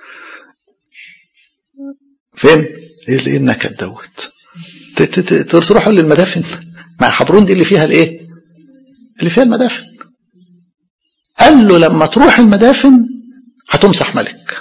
Speaker 1: فين ايه النكد دوت تروحوا للمدافن مع حبرون دي اللي فيها الايه اللي فيها المدافن قال له لما تروح المدافن هتمسح ملك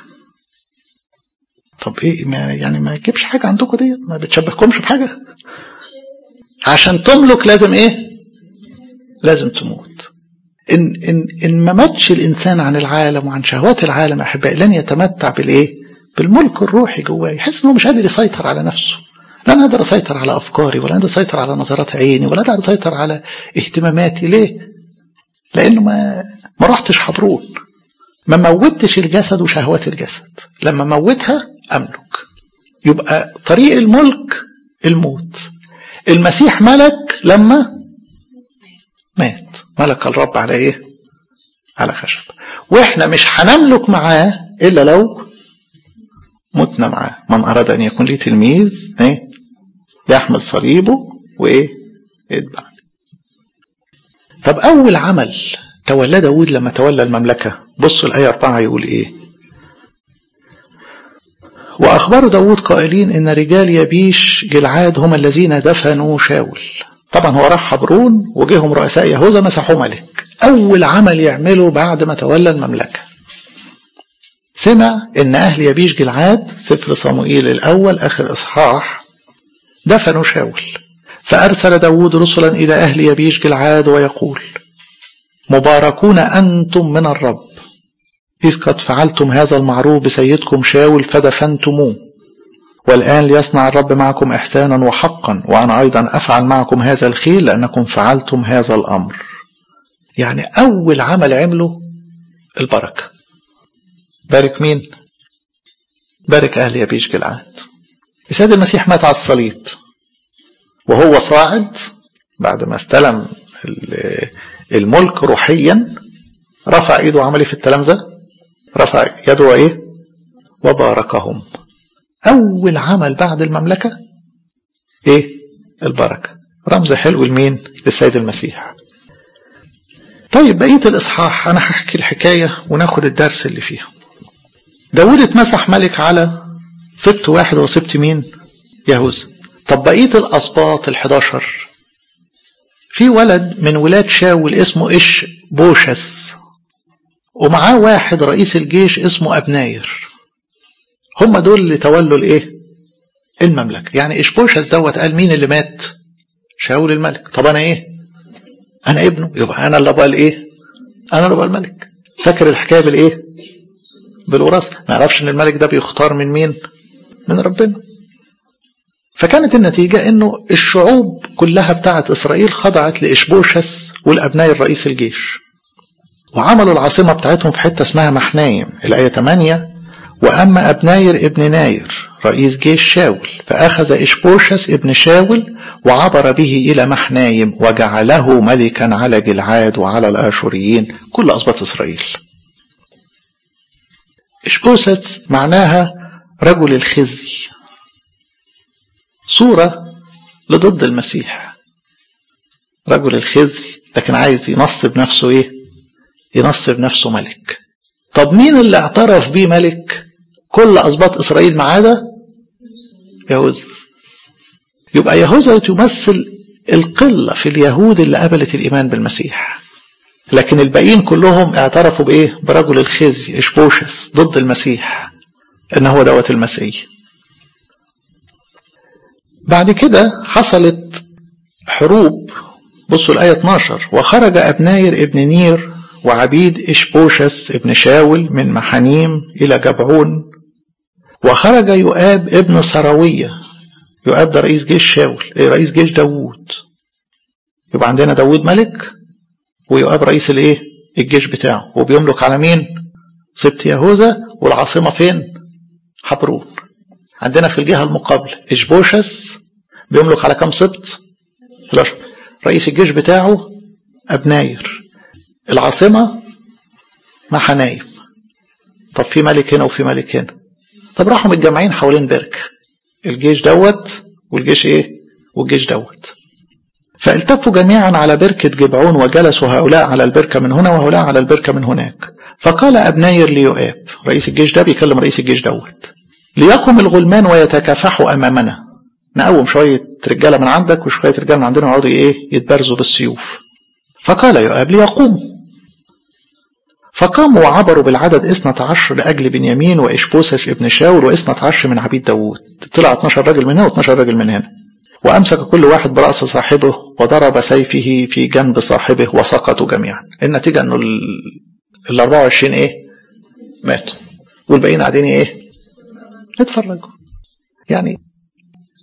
Speaker 1: طب ايه ما يعني ما يجيبش حاجه عندكم ديت ما بتشبهكمش بحاجه عشان تملك لازم ايه لازم تموت ان ان ان ما ماتش الانسان عن العالم وعن شهوات العالم احبائي لن يتمتع بالايه بالملك الروحي جواه يحس انه مش قادر يسيطر على نفسه لا انا اقدر اسيطر على افكاري ولا اقدر اسيطر على نظرات عيني ولا اقدر اسيطر على اهتماماتي ليه لانه ما ما رحتش حضرون ما موتش الجسد وشهوات الجسد لما موتها املك يبقى طريق الملك الموت المسيح ملك لما مات ملك الرب على ايه على خشب واحنا مش هنملك معاه الا لو متنا معاه من اراد ان يكون لي تلميذ ايه يحمل صليبه وايه يتبع طب اول عمل تولى داود لما تولى المملكه بصوا الايه 4 يقول ايه واخبروا داود قائلين ان رجال يبيش جلعاد هم الذين دفنوا شاول طبعا هو راح حبرون وجيهم رؤساء يهوذا مسحوه ملك اول عمل يعمله بعد ما تولى المملكه سمع ان اهل يبيش جلعاد سفر صموئيل الاول اخر اصحاح دفنوا شاول فارسل داود رسلا الى اهل يبيش جلعاد ويقول مباركون انتم من الرب إذ قد فعلتم هذا المعروف بسيدكم شاول فدفنتموه والآن ليصنع الرب معكم إحسانا وحقا وأنا أيضا أفعل معكم هذا الخير لأنكم فعلتم هذا الأمر يعني أول عمل عمله البركة بارك مين بارك أهل يبيش جلعاد السيد المسيح مات على الصليب وهو صاعد بعد ما استلم الملك روحيا رفع ايده وعمل في التلامذه رفع يده وايه وباركهم اول عمل بعد المملكه ايه البركه رمز حلو لمين للسيد المسيح طيب بقيه الاصحاح انا هحكي الحكايه وناخد الدرس اللي فيها داود اتمسح ملك على سبت واحد وسبت مين يهوذا طب بقيه الاسباط ال11 في ولد من ولاد شاول اسمه ايش بوشس ومعاه واحد رئيس الجيش اسمه أبناير هم دول اللي تولوا الايه المملكة يعني إشبوشس دوت قال مين اللي مات شاول الملك طب أنا إيه أنا ابنه يبقى أنا اللي أبقى الإيه أنا اللي أبقى الملك فاكر الحكاية بالإيه بالوراثة ما يعرفش إن الملك ده بيختار من مين من ربنا فكانت النتيجة إنه الشعوب كلها بتاعت إسرائيل خضعت لإشبوشس والأبناء الرئيس الجيش وعملوا العاصمة بتاعتهم في حتة اسمها محنايم الآية 8 وأما أبناير ابن ناير رئيس جيش شاول فأخذ إشبوشس ابن شاول وعبر به إلى محنايم وجعله ملكا على جلعاد وعلى الآشوريين كل أسباط إسرائيل إشبوشس معناها رجل الخزي صورة لضد المسيح رجل الخزي لكن عايز ينصب نفسه ايه ينصب نفسه ملك طب مين اللي اعترف بيه ملك كل اسباط اسرائيل ما عدا يهوذا يبقى يهوذا تمثل القلة في اليهود اللي قبلت الإيمان بالمسيح لكن الباقيين كلهم اعترفوا بإيه برجل الخزي إشبوشس ضد المسيح إن هو دوت المسيح بعد كده حصلت حروب بصوا الآية 12 وخرج أبناير ابن نير وعبيد إشبوشس ابن شاول من محانيم إلى جبعون وخرج يؤاب ابن سراوية يؤاب ده رئيس جيش شاول إيه رئيس جيش داوود يبقى عندنا داوود ملك ويؤاب رئيس الايه الجيش بتاعه وبيملك على مين سبت يهوذا والعاصمة فين حبرون عندنا في الجهة المقابلة إشبوشس بيملك على كم سبت 11 رئيس الجيش بتاعه أبناير العاصمة محنايم طب في ملك هنا وفي ملك هنا طب راحوا متجمعين حوالين بركة الجيش دوت والجيش ايه والجيش دوت فالتفوا جميعا على بركة جبعون وجلسوا هؤلاء على البركة من هنا وهؤلاء على البركة من هناك فقال أبناير ليؤاب رئيس الجيش ده بيكلم رئيس الجيش دوت ليقم الغلمان ويتكافحوا أمامنا نقوم شوية رجالة من عندك وشوية رجالة من عندنا يقعدوا إيه يتبارزوا بالسيوف فقال يؤاب ليقوموا فقاموا وعبروا بالعدد اثنة عشر لأجل بنيامين وإشبوسس ابن شاول واثنة عشر من عبيد داوود طلع 12 راجل من هنا و12 راجل من هنا وأمسك كل واحد برأس صاحبه وضرب سيفه في جنب صاحبه وسقطوا جميعا النتيجة أنه ال 24 إيه ماتوا والباقيين قاعدين إيه يتفرجوا يعني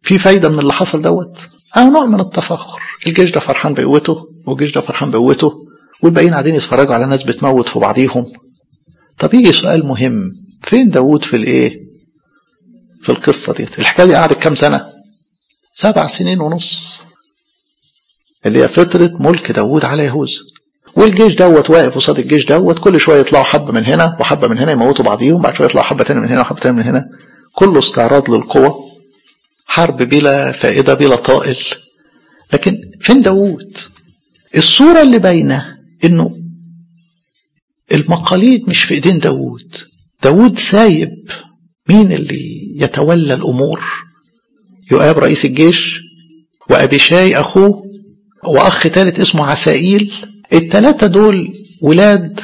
Speaker 1: في فايدة من اللي حصل دوت أو نوع من التفاخر الجيش ده فرحان بقوته والجيش ده فرحان بقوته والباقيين قاعدين يتفرجوا على ناس بتموت في بعضيهم طب يجي سؤال مهم فين داوود في الايه في القصة ديت الحكاية دي قعدت كام سنة سبع سنين ونص اللي هي فترة ملك داوود على يهوذا والجيش دوت واقف قصاد الجيش دوت كل شويه يطلعوا حبه من هنا وحبه من هنا يموتوا بعضيهم بعد شويه يطلعوا حبه تاني من هنا وحبه تاني من هنا كله استعراض للقوة حرب بلا فائدة بلا طائل لكن فين داوود الصورة اللي باينة انه المقاليد مش في ايدين داوود داوود سايب مين اللي يتولى الامور يؤاب رئيس الجيش وابيشاي اخوه واخ ثالث اسمه عسائيل الثلاثة دول ولاد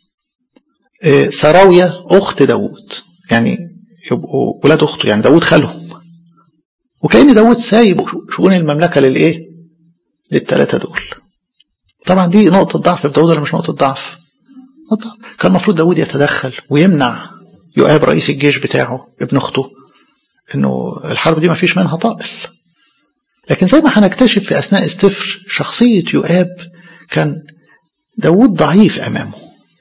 Speaker 1: سراوية اخت داوود يعني يبقوا ولاد اخته يعني داوود خالهم وكأن داوود سايب شؤون المملكة للايه للثلاثة دول طبعا دي نقطة ضعف في داوود ولا مش نقطة ضعف كان المفروض داوود يتدخل ويمنع يؤاب رئيس الجيش بتاعه ابن اخته انه الحرب دي ما فيش منها طائل لكن زي ما هنكتشف في اثناء السفر شخصية يؤاب كان داوود ضعيف امامه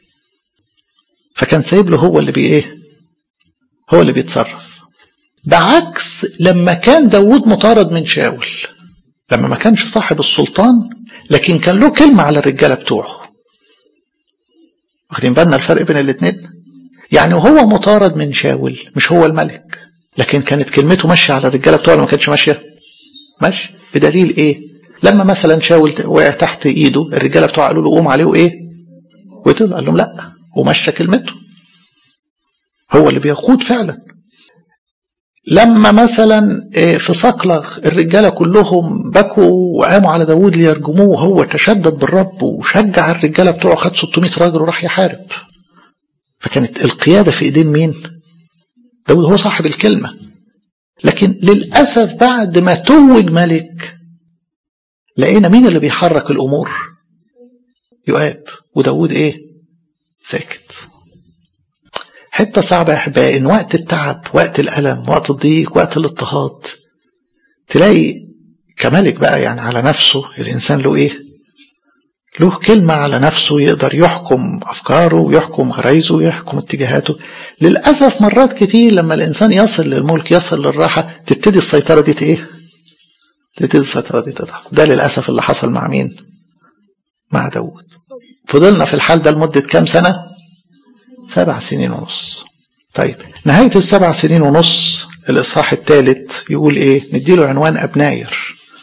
Speaker 1: فكان سايب له هو اللي بي ايه هو اللي بيتصرف بعكس لما كان داوود مطارد من شاول لما ما كانش صاحب السلطان لكن كان له كلمة على الرجالة بتوعه واخدين بالنا الفرق بين الاثنين يعني وهو مطارد من شاول مش هو الملك لكن كانت كلمته ماشية على الرجالة بتوعه ما كانتش ماشية ماشي بدليل ايه لما مثلا شاول وقع تحت ايده الرجالة بتوعه قالوا له قوم عليه وايه وقتل قال لهم لا ومشى كلمته هو اللي بيقود فعلا لما مثلا في صقلغ الرجالة كلهم بكوا وقاموا على داود ليرجموه وهو تشدد بالرب وشجع الرجالة بتوعه خد 600 راجل وراح يحارب فكانت القيادة في ايدين مين داود هو صاحب الكلمة لكن للأسف بعد ما توج ملك لقينا مين اللي بيحرك الأمور يؤاب وداود ايه ساكت حتة صعبة يا أحبائي إن وقت التعب وقت الألم وقت الضيق وقت الاضطهاد تلاقي كملك بقى يعني على نفسه الإنسان له إيه؟ له كلمة على نفسه يقدر يحكم أفكاره ويحكم غرايزه ويحكم اتجاهاته للأسف مرات كتير لما الإنسان يصل للملك يصل للراحة تبتدي السيطرة دي إيه؟ تبتدي السيطرة دي تضعف ده للأسف اللي حصل مع مين؟ مع داود فضلنا في الحال ده لمدة كام سنة؟ سبع سنين ونص طيب نهاية السبع سنين ونص الإصحاح الثالث يقول إيه نديله عنوان أبناير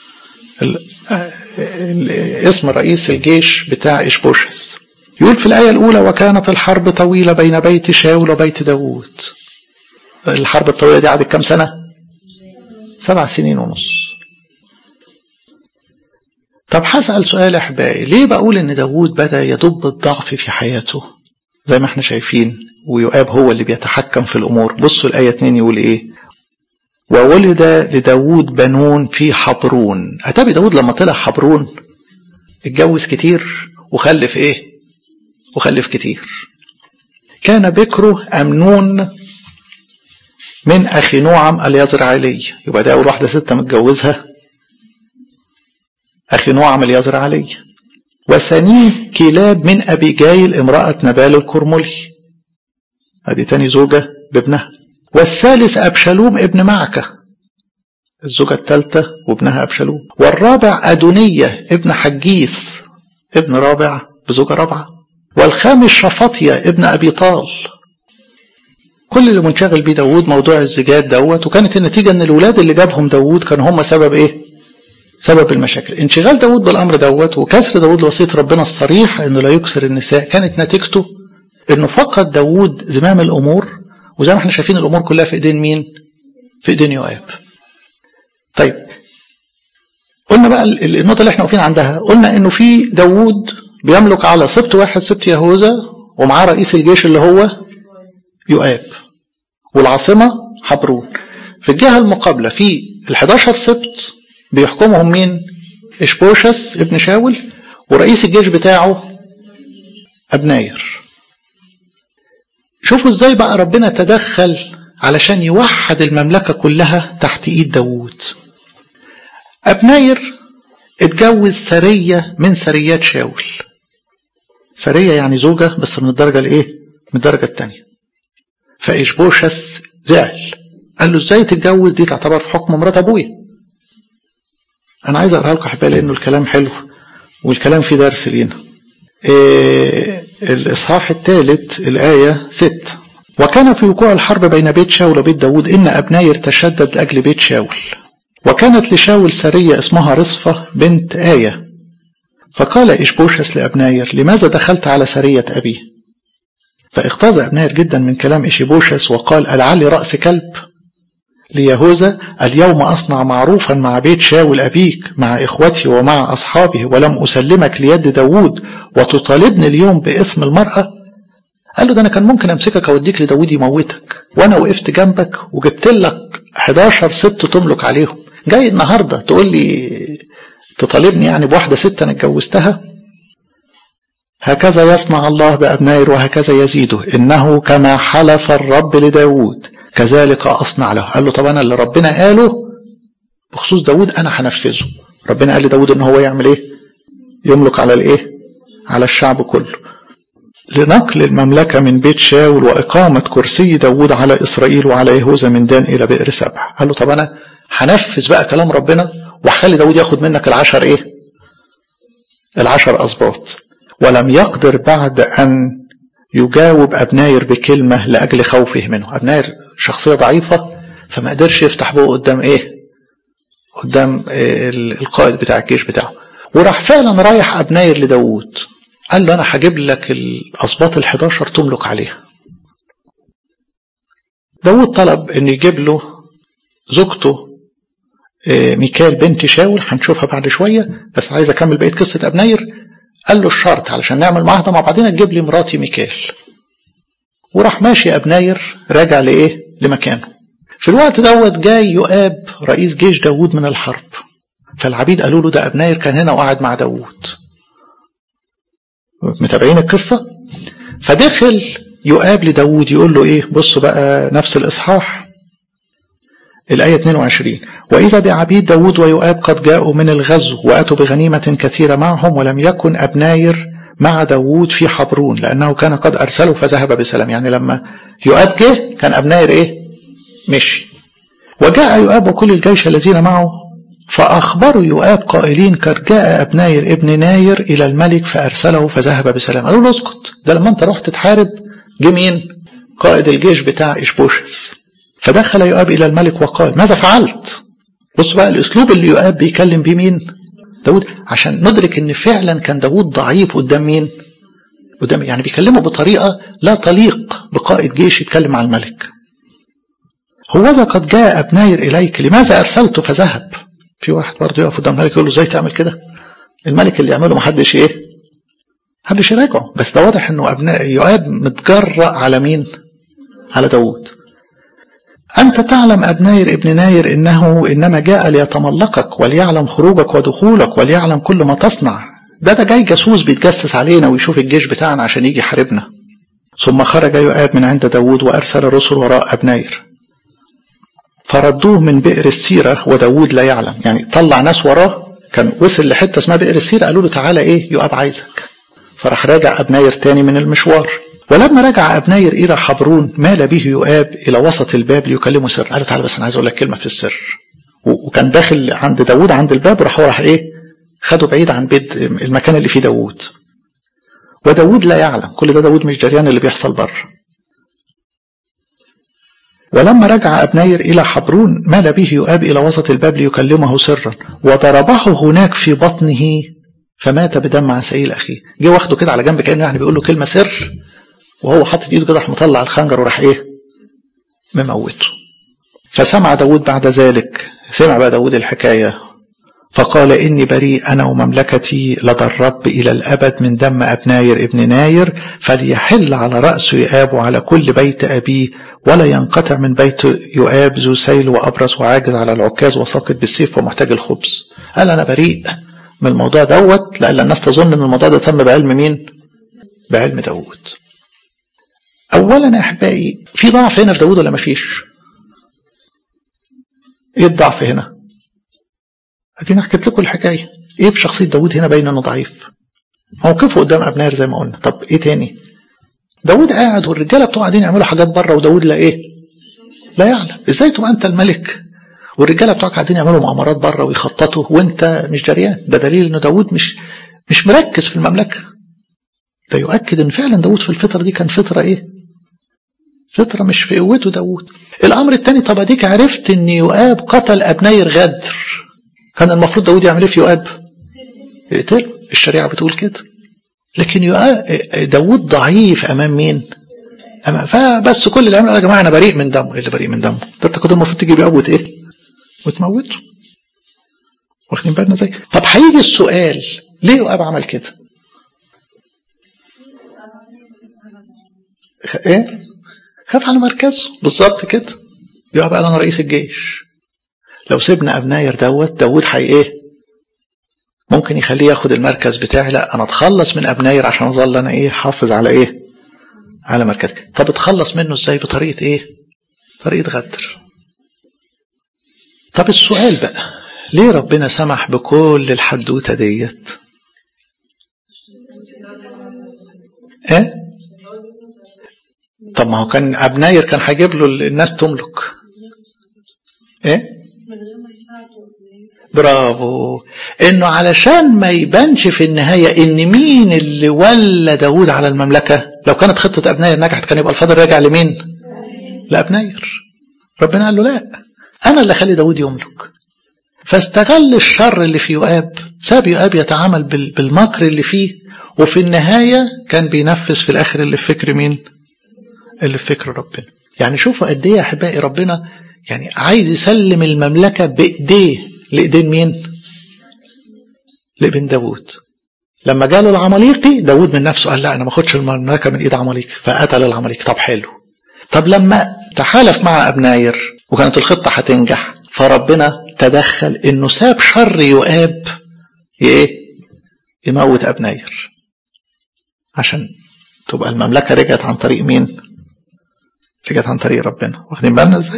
Speaker 1: اسم رئيس الجيش بتاع إشبوشس يقول في الآية الأولى وكانت الحرب طويلة بين بيت شاول وبيت داوود الحرب الطويلة دي قعدت كام سنة سبع سنين ونص طب هسأل سؤال أحبائي ليه بقول إن داوود بدأ يدب الضعف في حياته زي ما احنا شايفين ويؤاب هو اللي بيتحكم في الأمور بصوا الآية 2 يقول إيه وولد لداود بنون في حبرون أتابي داود لما طلع حبرون اتجوز كتير وخلف إيه وخلف كتير كان بكره أمنون من أخي نوعم اليزرعيلي يبقى ده أول واحدة ستة متجوزها أخي نوعم اليزرعيلي وثانيه كلاب من أبي جايل امرأة نبال الكرملي هذه تاني زوجة بابنها والثالث أبشالوم ابن معكة الزوجة الثالثة وابنها أبشالوم والرابع أدونية ابن حجيث ابن رابع بزوجة رابعة والخامس شفاطية ابن أبي طال كل اللي منشغل بيه داود موضوع الزجاج دوت وكانت النتيجة ان الولاد اللي جابهم داود كانوا هم سبب ايه سبب المشاكل انشغال داود بالامر دوت وكسر داود لوصيه ربنا الصريح انه لا يكسر النساء كانت نتيجته انه فقد داود زمام الامور وزي ما احنا شايفين الامور كلها في ايدين مين في ايدين يؤاب طيب قلنا بقى النقطه اللي احنا واقفين عندها قلنا انه في داود بيملك على سبط واحد سبط يهوذا ومعاه رئيس الجيش اللي هو يؤاب والعاصمه حبرون في الجهه المقابله في ال11 سبط بيحكمهم مين إشبوشس ابن شاول ورئيس الجيش بتاعه أبناير شوفوا ازاي بقى ربنا تدخل علشان يوحد المملكة كلها تحت ايد داوود أبناير اتجوز سرية من سريات شاول سرية يعني زوجة بس من الدرجة الايه من الدرجة الثانية فإشبوشس زعل قال له ازاي تتجوز دي تعتبر في حكم مرات ابويا انا عايز اقراها لكم احبائي لانه الكلام حلو والكلام فيه درس لينا إيه الاصحاح الثالث الايه 6 وكان في وقوع الحرب بين بيت شاول وبيت داود ان ابناير تشدد لاجل بيت شاول وكانت لشاول سريه اسمها رصفه بنت ايه فقال إشبوشس لأبناير لماذا دخلت على سرية أبيه فاغتاظ أبناير جدا من كلام إشبوشس وقال ألعلي رأس كلب ليهوذا اليوم أصنع معروفا مع بيت شاول أبيك مع إخوتي ومع أصحابه ولم أسلمك ليد داود وتطالبني اليوم بإثم المرأة قال له ده أنا كان ممكن أمسكك أوديك لداود يموتك وأنا وقفت جنبك وجبت لك 11 ست تملك عليهم جاي النهاردة تقول لي تطالبني يعني بواحدة ست أنا اتجوزتها هكذا يصنع الله بأبنائر وهكذا يزيده إنه كما حلف الرب لداود كذلك أصنع له قال له طب أنا اللي ربنا قاله بخصوص داود أنا هنفذه ربنا قال لداود إن هو يعمل إيه يملك على الإيه على الشعب كله لنقل المملكة من بيت شاول وإقامة كرسي داود على إسرائيل وعلى يهوذا من دان إلى بئر سبع قال له طب أنا هنفذ بقى كلام ربنا وخلي داود ياخد منك العشر ايه العشر اسباط ولم يقدر بعد ان يجاوب ابناير بكلمة لاجل خوفه منه ابناير شخصية ضعيفة فما قدرش يفتح بقه قدام ايه قدام إيه القائد بتاع الجيش بتاعه وراح فعلا رايح ابناير لداود قال له انا هجيب لك الاسباط ال11 تملك عليها داود طلب ان يجيب له زوجته ميكال بنت شاول هنشوفها بعد شويه بس عايز اكمل بقيه قصه ابنير قال له الشرط علشان نعمل معاهده مع بعضنا تجيب لي مراتي ميكال وراح ماشي ابناير راجع لايه لمكانه في الوقت دوت جاي يؤاب رئيس جيش داوود من الحرب فالعبيد قالوا له ده ابناير كان هنا وقعد مع داوود متابعين القصه فدخل يؤاب لداوود يقول له ايه بصوا بقى نفس الاصحاح الآية 22 وإذا بعبيد داود ويؤاب قد جاءوا من الغزو وأتوا بغنيمة كثيرة معهم ولم يكن أبناير مع داود في حبرون لأنه كان قد أرسله فذهب بسلام يعني لما يؤاب جه كان أبناير إيه مشي وجاء يؤاب وكل الجيش الذين معه فأخبروا يؤاب قائلين قد جاء أبناير ابن ناير إلى الملك فأرسله فذهب بسلام قالوا له اسكت ده لما أنت رحت تحارب جه مين قائد الجيش بتاع إشبوشس فدخل يؤاب إلى الملك وقال ماذا فعلت بص بقى الأسلوب اللي يؤاب بيكلم بيه مين داود عشان ندرك ان فعلا كان داود ضعيف قدام مين قدام يعني بيكلمه بطريقة لا تليق بقائد جيش يتكلم على الملك هوذا قد جاء أبناير إليك لماذا أرسلته فذهب في واحد برضه يقف قدام الملك يقول له ازاي تعمل كده الملك اللي يعمله محدش ايه محدش يراجعه بس ده واضح انه ابناء يؤاب متجرأ على مين على داود أنت تعلم أبناير ابن ناير إنه إنما جاء ليتملقك وليعلم خروجك ودخولك وليعلم كل ما تصنع ده ده جاي جاسوس بيتجسس علينا ويشوف الجيش بتاعنا عشان يجي يحاربنا ثم خرج يؤاب من عند داود وأرسل الرسل وراء أبناير فردوه من بئر السيرة وداود لا يعلم يعني طلع ناس وراه كان وصل لحتة اسمها بئر السيرة قالوا له تعالى إيه يؤاب عايزك فراح راجع أبناير تاني من المشوار ولما رجع أبناير إلى حبرون مال به يؤاب إلى وسط الباب ليكلمه سر قال له تعالى بس أنا عايز أقول لك كلمة في السر وكان داخل عند داود عند الباب وراح هو راح إيه خده بعيد عن بيت المكان اللي فيه داود وداود لا يعلم كل ده داود مش جريان اللي بيحصل بره ولما رجع أبناير إلى حبرون مال به يؤاب إلى وسط الباب ليكلمه سرا وضربه هناك في بطنه فمات بدم عسيل أخيه جه واخده كده على جنب كأنه يعني بيقول له كلمة سر وهو حاطط ايده كده راح مطلع الخنجر وراح ايه مموته فسمع داود بعد ذلك سمع بقى داود الحكاية فقال إني بريء أنا ومملكتي لدى الرب إلى الأبد من دم أبناير ابن ناير فليحل على رأس يؤاب وعلى كل بيت أبيه ولا ينقطع من بيت يؤاب ذو سيل وأبرص وعاجز على العكاز وساقط بالسيف ومحتاج الخبز قال أنا بريء من الموضوع دوت لأن الناس تظن أن الموضوع ده تم بعلم مين بعلم داود اولا يا احبائي في ضعف هنا في داود ولا ما فيش ايه الضعف هنا ادينا حكيت لكم الحكايه ايه في شخصيه داوود هنا باين انه ضعيف موقفه قدام ابنير زي ما قلنا طب ايه تاني داوود قاعد والرجاله بتوع قاعدين يعملوا حاجات بره وداوود لا ايه لا يعلم ازاي تبقى انت الملك والرجاله بتوعك قاعدين يعملوا مؤامرات بره ويخططوا وانت مش دريان ده دليل ان داوود مش مش مركز في المملكه ده يؤكد ان فعلا داوود في الفتره دي كان فتره ايه فتره مش في قوته داوود الامر الثاني طب اديك عرفت ان يؤاب قتل ابنير غدر كان المفروض داوود يعمل ايه في يؤاب يقتله الشريعه بتقول كده لكن يؤاب داوود ضعيف امام مين أمام فبس كل اللي عمله يا جماعه انا بريء من دمه ايه اللي بريء من دمه ده انت كنت المفروض تجيب يؤاب وت ايه وتموته واخدين بالنا ازاي طب هيجي السؤال ليه يؤاب عمل كده ايه خاف على مركزه بالظبط كده يؤاب قال انا رئيس الجيش لو سيبنا ابناير دوت داوود حي ايه ممكن يخليه ياخد المركز بتاعي لا انا اتخلص من ابناير عشان اظل انا ايه حافظ على ايه على مركزي طب اتخلص منه ازاي بطريقه ايه طريقه غدر طب السؤال بقى ليه ربنا سمح بكل الحدوته ديت ايه طب ما هو كان ابناير كان هيجيب له الناس تملك ايه برافو انه علشان ما يبانش في النهايه ان مين اللي ولى داوود على المملكه لو كانت خطه ابناير نجحت كان يبقى الفضل راجع لمين لابناير ربنا قال له لا انا اللي اخلي داوود يملك فاستغل الشر اللي في يؤاب ساب يؤاب يتعامل بالمكر اللي فيه وفي النهايه كان بينفذ في الاخر اللي في فكر مين اللي في فكر ربنا يعني شوفوا قد ايه يا احبائي ربنا يعني عايز يسلم المملكه بايديه لايدين مين لابن داوود لما جاله العماليقي داوود من نفسه قال لا انا ما اخدش المملكه من ايد عماليقي فقتل العماليقي طب حلو طب لما تحالف مع ابناير وكانت الخطه هتنجح فربنا تدخل انه ساب شر يؤاب ايه يموت ابناير عشان تبقى المملكه رجعت عن طريق مين رجعت عن طريق ربنا واخدين بالنا ازاي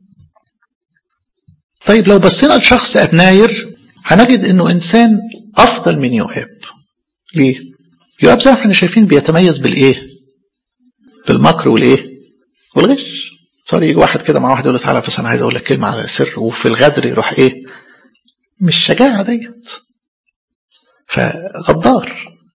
Speaker 1: طيب لو بصينا لشخص ابناير هنجد انه انسان افضل من يؤاب ليه يؤاب زي ما احنا شايفين بيتميز بالايه بالمكر والايه والغش صار يجي واحد كده مع واحد يقول له تعالى بس انا عايز اقول لك كلمه على سر وفي الغدر يروح ايه مش شجاعه ديت فغدار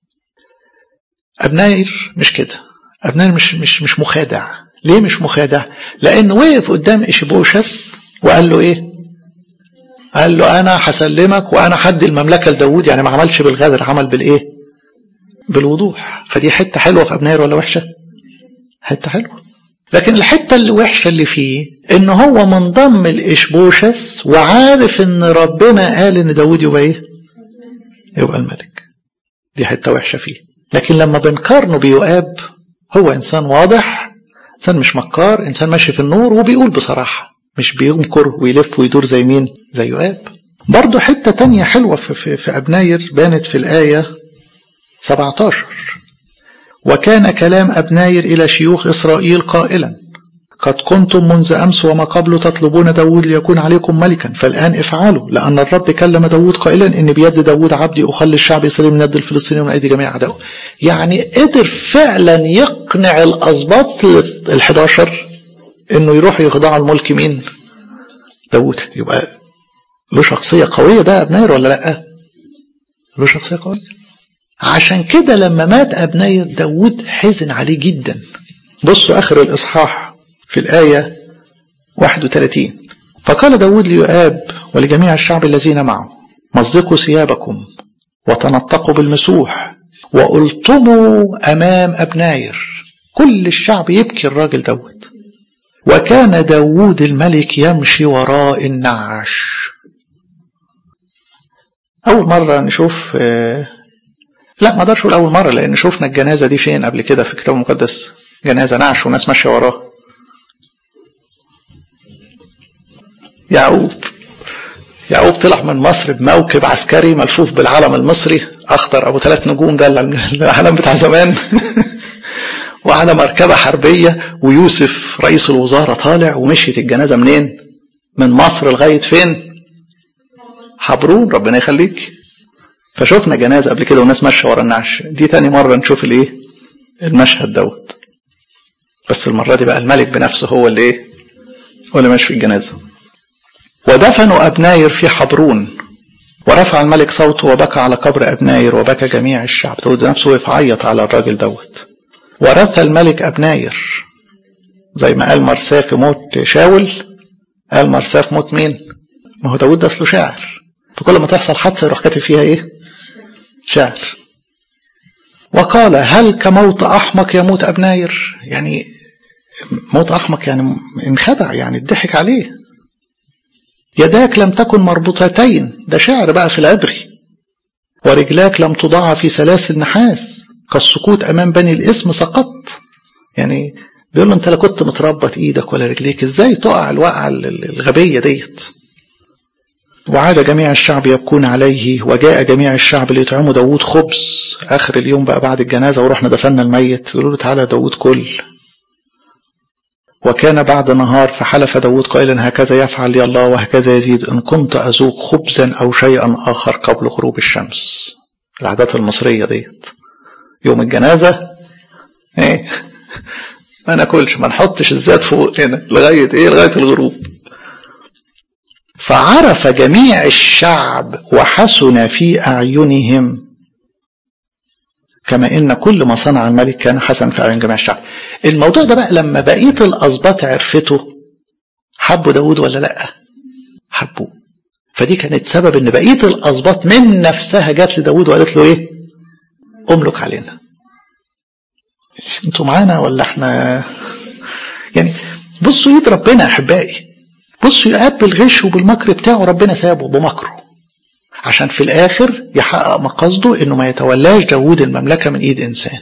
Speaker 1: ابناير مش كده ابناير مش مش مش مخادع ليه مش مخادع لانه وقف قدام اشبوشس وقال له ايه قال له انا هسلمك وانا حد المملكه لداوود يعني ما عملش بالغدر عمل بالايه بالوضوح فدي حته حلوه في ابناير ولا وحشه حته حلوه لكن الحته اللي وحشه اللي فيه ان هو منضم لاشبوشس وعارف ان ربنا قال ان داوود يبقى ايه يبقى الملك دي حته وحشه فيه لكن لما بنقارنه بيؤاب هو انسان واضح انسان مش مكار انسان ماشي في النور وبيقول بصراحه مش بينكر ويلف ويدور زي مين زي يؤاب برضه حتة تانية حلوة في, في, في أبناير بانت في الآية 17 وكان كلام أبناير إلى شيوخ إسرائيل قائلا قد كنتم منذ أمس وما قبل تطلبون داود ليكون عليكم ملكا فالآن افعلوا لأن الرب كلم داود قائلا إن بيد داود عبدي أخلي الشعب إسرائيل من يد الفلسطينيين ومن أيدي جميع أعدائه يعني قدر فعلا يقنع الأسباط ال 11 إنه يروحوا يخضعوا الملك مين داود يبقى له شخصية قوية ده أبناير ولا لأ له شخصية قوية عشان كده لما مات أبناير داود حزن عليه جدا بصوا آخر الإصحاح في الآية 31 فقال داود ليؤاب ولجميع الشعب الذين معه مزقوا ثيابكم وتنطقوا بالمسوح وألطموا أمام أبناير كل الشعب يبكي الراجل داود وكان داود الملك يمشي وراء النعش أول مرة نشوف لا ما اقدرش اقول اول مره لان شفنا الجنازه دي فين قبل كده في الكتاب المقدس جنازه نعش وناس ماشيه وراه يعقوب يعقوب طلع من مصر بموكب عسكري ملفوف بالعلم المصري اخضر ابو ثلاث نجوم ده العلم بتاع زمان وعلى مركبه حربيه ويوسف رئيس الوزاره طالع ومشيت الجنازه منين؟ من مصر لغايه فين؟ حبرون ربنا يخليك فشوفنا جنازة قبل كده وناس ماشية ورا النعش دي تاني مرة نشوف الايه المشهد دوت بس المرة دي بقى الملك بنفسه هو اللي ايه هو اللي ماشي في الجنازة ودفنوا أبناير في حبرون ورفع الملك صوته وبكى على قبر أبناير وبكى جميع الشعب داود نفسه وقف عيط على الراجل دوت ورث الملك أبناير زي ما قال مرساه في موت شاول قال مرساه في موت مين؟ ما هو داود ده أصله شاعر فكل ما تحصل حادثة يروح كاتب فيها إيه؟ شاعر وقال هل كموت أحمق يموت أبناير؟ يعني موت أحمق يعني انخدع يعني اتضحك عليه يداك لم تكن مربوطتين ده شعر بقى في العبري ورجلاك لم تضع في سلاسل نحاس كالسقوط امام بني الاسم سقطت يعني بيقول له انت لا كنت متربط ايدك ولا رجليك ازاي تقع الوقعه الغبيه ديت وعاد جميع الشعب يبكون عليه وجاء جميع الشعب ليطعموا داوود خبز اخر اليوم بقى بعد الجنازه ورحنا دفنا الميت يقولوا له تعالى داوود كل وكان بعد نهار فحلف داود قائلا هكذا يفعل لي الله وهكذا يزيد إن كنت أذوق خبزا أو شيئا آخر قبل غروب الشمس العادات المصرية ديت يوم الجنازة ايه ما ناكلش ما نحطش الزيت فوق هنا لغاية ايه لغاية الغروب فعرف جميع الشعب وحسن في أعينهم كما إن كل ما صنع الملك كان حسن في أعين جميع الشعب الموضوع ده بقى لما بقية الأسباط عرفته حبوا داود ولا لأ حبوه فدي كانت سبب ان بقية الأسباط من نفسها جات لداود وقالت له ايه املك علينا انتوا معانا ولا احنا يعني بصوا يد ربنا احبائي بصوا يقاب بالغش وبالمكر بتاعه ربنا سابه بمكره عشان في الاخر يحقق مقاصده انه ما يتولاش داود المملكه من ايد انسان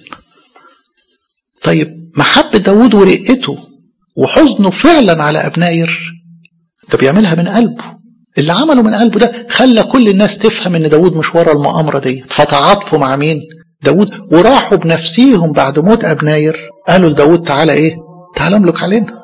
Speaker 1: طيب محبة داود ورقته وحزنه فعلا على أبناير ده بيعملها من قلبه اللي عمله من قلبه ده خلى كل الناس تفهم ان داود مش ورا المؤامرة دي فتعاطفوا مع مين داود وراحوا بنفسيهم بعد موت أبناير قالوا لداود تعالى ايه تعالى املك علينا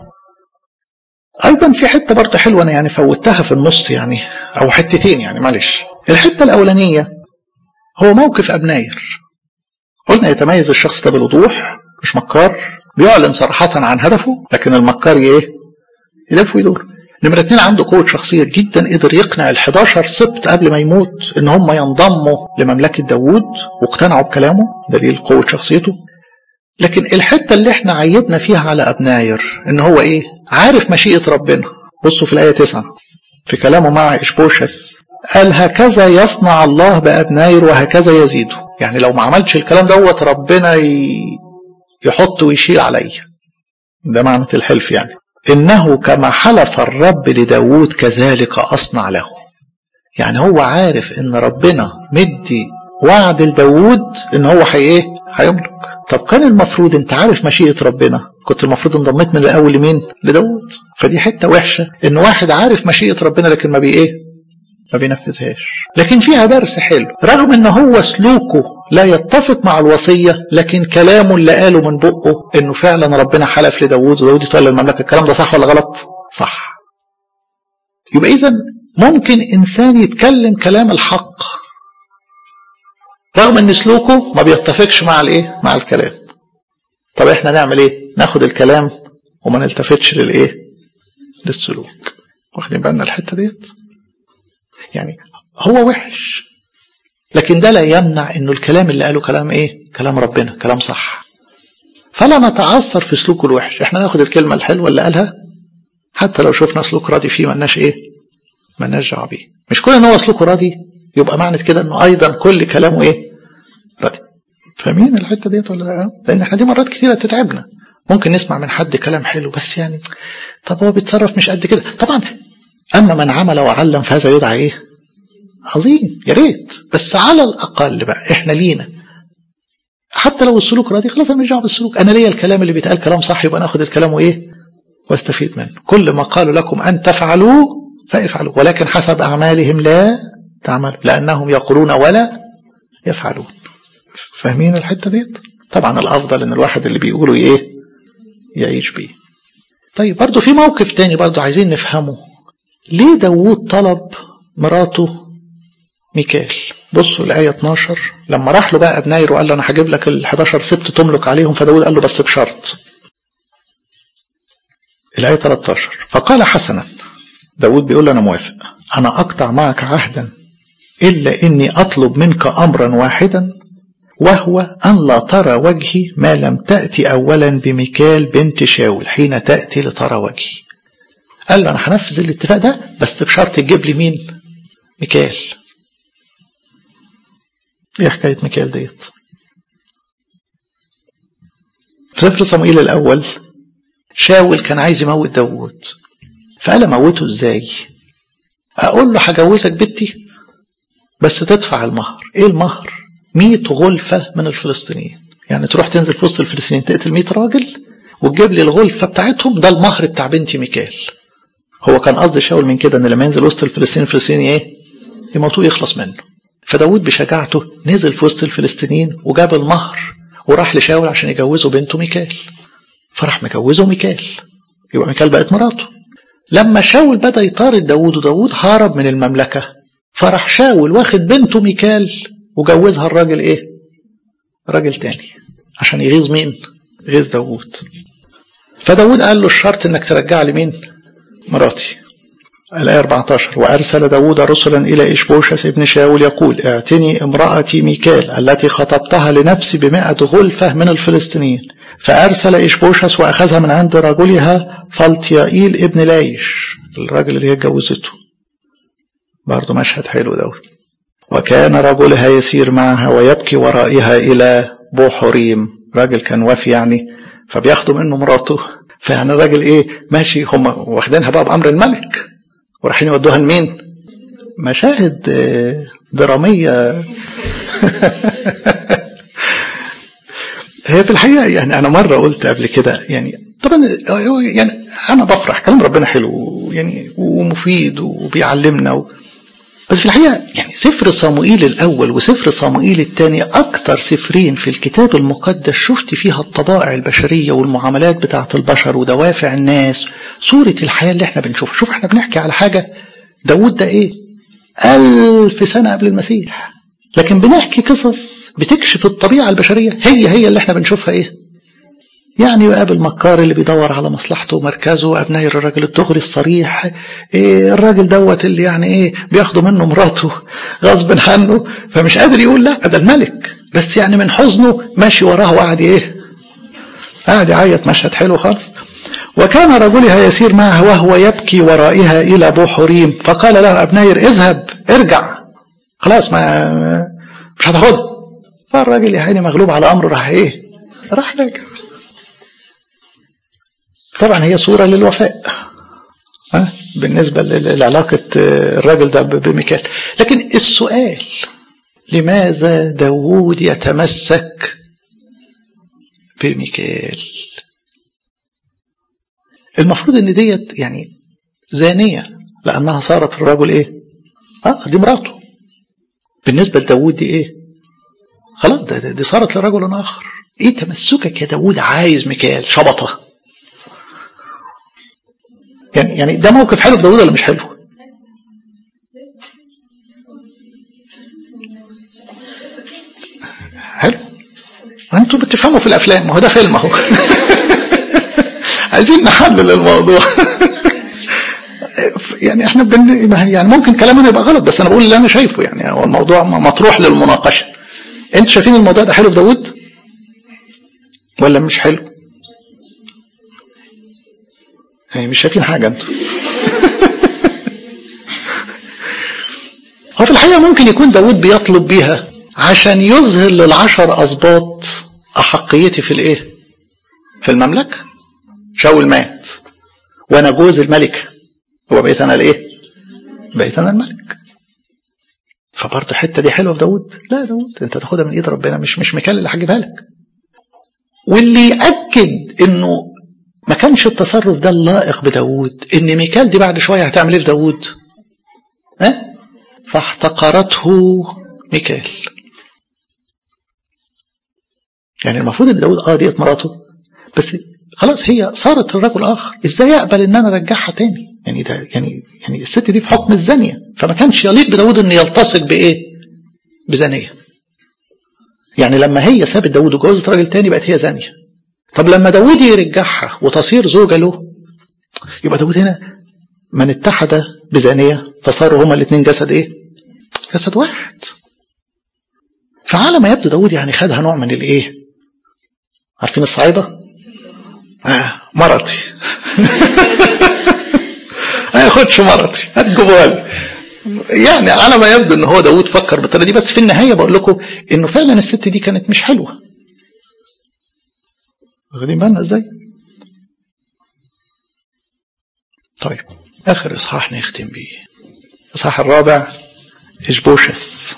Speaker 1: ايضا في حته برضه حلوه انا يعني فوتها في النص يعني او حتتين يعني معلش الحته الاولانيه هو موقف ابناير قلنا يتميز الشخص ده بالوضوح مش مكار بيعلن صراحة عن هدفه لكن المكار ايه يلف ويدور نمرة اتنين عنده قوة شخصية جدا قدر يقنع ال 11 سبت قبل ما يموت ان هم ينضموا لمملكة داوود واقتنعوا بكلامه دليل قوة شخصيته لكن الحتة اللي احنا عيبنا فيها على أبناير ان هو ايه عارف مشيئة ربنا بصوا في الآية 9 في كلامه مع إشبوشس قال هكذا يصنع الله بأبناير وهكذا يزيده يعني لو ما عملتش الكلام دوت ربنا يحط ويشيل علي ده معنى الحلف يعني إنه كما حلف الرب لداود كذلك أصنع له يعني هو عارف إن ربنا مدي وعد لداود إن هو حي إيه هيملك طب كان المفروض أنت عارف مشيئة ربنا كنت المفروض انضميت من الأول لمين لداود فدي حتة وحشة إن واحد عارف مشيئة ربنا لكن ما بي إيه ما بينفذهاش لكن فيها درس حلو رغم ان هو سلوكه لا يتفق مع الوصية لكن كلامه اللي قاله من بقه انه فعلا ربنا حلف لداود وداود يطلع المملكة الكلام ده صح ولا غلط صح يبقى اذا ممكن انسان يتكلم كلام الحق رغم ان سلوكه ما بيتفقش مع الايه مع الكلام طب احنا نعمل ايه ناخد الكلام وما نلتفتش للايه للسلوك واخدين بالنا الحته ديت يعني هو وحش لكن ده لا يمنع انه الكلام اللي قاله كلام ايه كلام ربنا كلام صح فلا نتعثر في سلوكه الوحش احنا ناخد الكلمة الحلوة اللي قالها حتى لو شفنا سلوك راضي فيه ملناش ايه ملناش دعوه بيه مش كل ان هو سلوكه راضي يبقى معنى كده انه ايضا كل كلامه ايه راضي فاهمين الحته ديت ولا لا لان احنا دي مرات كتيره تتعبنا ممكن نسمع من حد كلام حلو بس يعني طب هو بيتصرف مش قد كده طبعا أما من عمل وعلم فهذا يدعى إيه عظيم يا ريت بس على الأقل بقى إحنا لينا حتى لو السلوك راضي خلاص أنا مش دعوه بالسلوك أنا ليا الكلام اللي بيتقال كلام صح يبقى ناخد الكلام وإيه واستفيد منه كل ما قالوا لكم أن تفعلوا فافعلوا ولكن حسب أعمالهم لا تعملوا لأنهم يقولون ولا يفعلون فاهمين الحتة ديت طبعا الأفضل إن الواحد اللي بيقوله إيه يعيش بيه طيب برضو في موقف تاني برضو عايزين نفهمه ليه داوود طلب مراته ميكال بصوا الآية 12 لما راح له بقى ابناير وقال له أنا هجيب لك ال 11 سبت تملك عليهم فداود قال له بس بشرط الآية 13 فقال حسنا داود بيقول له أنا موافق أنا أقطع معك عهدا إلا إني أطلب منك أمرا واحدا وهو أن لا ترى وجهي ما لم تأتي أولا بميكال بنت شاول حين تأتي لترى وجهي قال له أنا هنفذ الاتفاق ده بس بشرط تجيب لي مين ميكال ايه حكاية ميكال ديت في سفر صموئيل الأول شاول كان عايز يموت داوود فقال اموته ازاي اقول له هجوزك بنتي بس تدفع المهر ايه المهر 100 غلفة من الفلسطينيين يعني تروح تنزل في وسط الفلسطينيين تقتل 100 راجل وتجيب لي الغلفة بتاعتهم ده المهر بتاع بنتي ميكال هو كان قصد شاول من كده ان لما ينزل وسط الفلسطينيين الفلسطيني ايه يموتوه يخلص منه فداود بشجاعته نزل في وسط الفلسطينيين وجاب المهر وراح لشاول عشان يجوزه بنته ميكال فراح مجوزه ميكال يبقى ميكال بقت مراته لما شاول بدأ يطارد داود وداود هرب من المملكة فراح شاول واخد بنته ميكال وجوزها الراجل ايه راجل تاني عشان يغيظ مين يغيظ داود فداود قال له الشرط انك ترجع لي مين مراتي الآية 14 وأرسل داود رسلا إلى إشبوشس ابن شاول يقول اعتني امرأتي ميكال التي خطبتها لنفسي بمائة غلفة من الفلسطينيين فأرسل إشبوشس وأخذها من عند رجلها فالتيائيل ابن لايش الراجل اللي هي اتجوزته برضه مشهد حلو دوت وكان رجلها يسير معها ويبكي ورائها إلى بوحريم راجل كان وافي يعني فبياخدوا منه مراته فيعني الراجل ايه ماشي هم واخدينها بقى بأمر الملك ورايحين يودوها لمين مشاهد درامية هي في الحقيقة يعني أنا مرة قلت قبل كده يعني طبعا يعني أنا بفرح كلام ربنا حلو يعني ومفيد وبيعلمنا و... بس في الحقيقة يعني سفر صموئيل الأول وسفر صموئيل الثاني أكتر سفرين في الكتاب المقدس شفت فيها الطبائع البشرية والمعاملات بتاعة البشر ودوافع الناس صورة الحياة اللي احنا بنشوفها شوف احنا بنحكي على حاجة داود ده ايه ألف سنة قبل المسيح لكن بنحكي قصص بتكشف الطبيعة البشرية هي هي اللي احنا بنشوفها ايه يعني يقابل مكار اللي بيدور على مصلحته ومركزه أبناء الراجل الدغري الصريح إيه الراجل دوت اللي يعني ايه بياخدوا منه مراته غصب عنه فمش قادر يقول لا ده الملك بس يعني من حزنه ماشي وراه وقعد ايه قاعد يعيط مشهد حلو خالص وكان رجلها يسير معها وهو يبكي ورائها إلى بوحريم فقال له أبناير اذهب ارجع خلاص ما مش هتاخد فالراجل يا عيني مغلوب على أمره راح إيه راح راجع طبعا هي صورة للوفاء ها بالنسبة لعلاقة الراجل ده بميكال لكن السؤال لماذا داوود يتمسك بميكال المفروض ان ديت يعني زانية لأنها صارت الرجل ايه اه دي مراته بالنسبة لداود دي ايه خلاص ده دي صارت لرجل آخر ايه تمسكك يا داود عايز ميكال شبطة يعني يعني ده موقف حلو بداود ولا مش حلو حلو ما انتوا بتفهموا في الافلام ما هو ده فيلم اهو عايزين نحلل الموضوع يعني احنا بن... يعني ممكن كلامنا يبقى غلط بس انا بقول اللي انا شايفه يعني هو الموضوع مطروح للمناقشه انتوا شايفين الموضوع ده حلو في داوود ولا مش حلو يعني مش شايفين حاجه انتوا هو في الحقيقه ممكن يكون داوود بيطلب بيها عشان يظهر للعشر اسباط احقيتي في الايه في المملكه شاول مات وانا جوز الملكه هو بقيت انا الايه بقيت انا الملك فبرضه الحته دي حلوه في داود لا داود انت تاخدها من ايد ربنا مش مش مكان اللي هجيبها لك واللي ياكد انه ما كانش التصرف ده اللائق بداود ان ميكال دي بعد شويه هتعمل ايه في داود ها فاحتقرته ميكال يعني المفروض ان داود اه ديت مراته بس خلاص هي صارت الرجل اخر ازاي اقبل ان انا ارجعها تاني يعني ده يعني يعني الست دي في حكم الزانيه فما كانش يليق بداود ان يلتصق بايه؟ بزانيه. يعني لما هي سابت داود وجوزت راجل تاني بقت هي زانيه. طب لما داود يرجعها وتصير زوجه له يبقى داود هنا من اتحد بزانيه فصاروا هما الاثنين جسد ايه؟ جسد واحد. فعلى ما يبدو داود يعني خدها نوع من الايه؟ عارفين الصعيده؟ آه مرضي ما ياخدش مرضي هتجيبوها لي يعني على ما يبدو ان هو داود فكر بالطريقه دي بس في النهايه بقول لكم انه فعلا الست دي كانت مش حلوه واخدين بالنا ازاي؟ طيب اخر اصحاح نختم بيه الاصحاح الرابع اشبوشس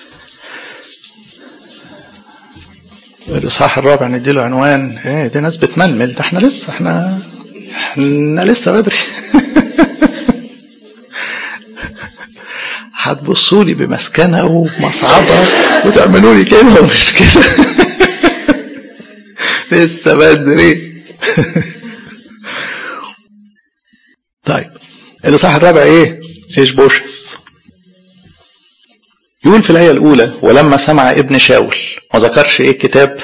Speaker 1: الاصحاح الرابع نديله عنوان ايه دي ناس بتململ ده احنا لسه احنا احنا لسه بدري هتبصوا لي بمسكنه ومصعبه وتعملوا لي كده ومش كده لسه بدري طيب الاصحاح الرابع ايه؟ ايش بوشس يقول في الآية الأولى ولما سمع ابن شاول ما ذكرش إيه الكتاب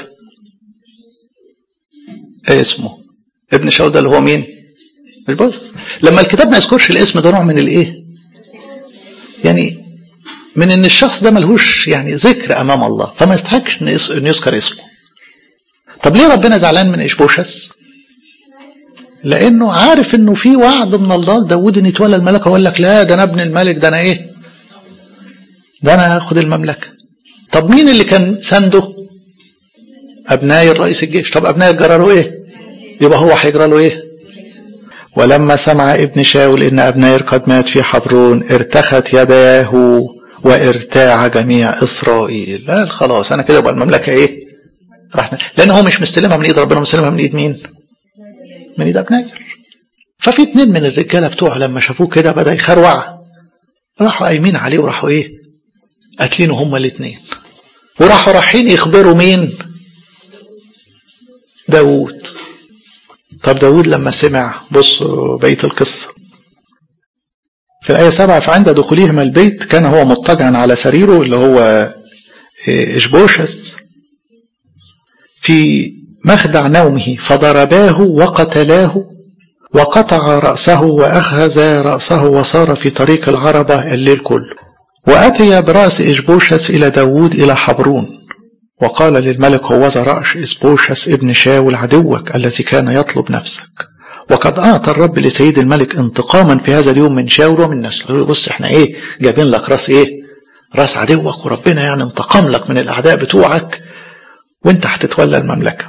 Speaker 1: إيه اسمه ابن شاول ده اللي هو مين مش بوز لما الكتاب ما يذكرش الاسم ده نوع من الإيه يعني من إن الشخص ده ملهوش يعني ذكر أمام الله فما يستحقش إن يذكر اسمه طب ليه ربنا زعلان من إشبوشس لأنه عارف إنه في وعد من الله لداود إن يتولى الملك ويقول لك لا ده أنا ابن الملك ده أنا إيه ده انا هاخد المملكه طب مين اللي كان سنده ابناء الرئيس الجيش طب ابناء جرى له ايه يبقى هو هيجرى له ايه ولما سمع ابن شاول ان ابناير قد مات في حبرون ارتخت يداه وارتاع جميع اسرائيل لا خلاص انا كده يبقى المملكه ايه رحنا لان هو مش مستلمها من ايد ربنا مستلمها من ايد مين من ايد ابناير ففي اتنين من الرجاله بتوعه لما شافوه كده بدا يخروع راحوا قايمين عليه وراحوا ايه قاتلينه هما الاثنين وراحوا رايحين يخبروا مين داوود طب داوود لما سمع بصوا بيت القصة في الآية سبعة فعند دخولهما البيت كان هو مضطجعا على سريره اللي هو إشبوشس في مخدع نومه فضرباه وقتلاه وقطع رأسه وأخذ رأسه وصار في طريق العربة الليل كله وأتي برأس إشبوشس إلى داود إلى حبرون وقال للملك هوذا رأس إشبوشس ابن شاول عدوك الذي كان يطلب نفسك وقد أعطى الرب لسيد الملك انتقاما في هذا اليوم من شاول ومن نسله بص احنا ايه جايبين لك راس ايه راس عدوك وربنا يعني انتقم لك من الأعداء بتوعك وانت هتتولى المملكة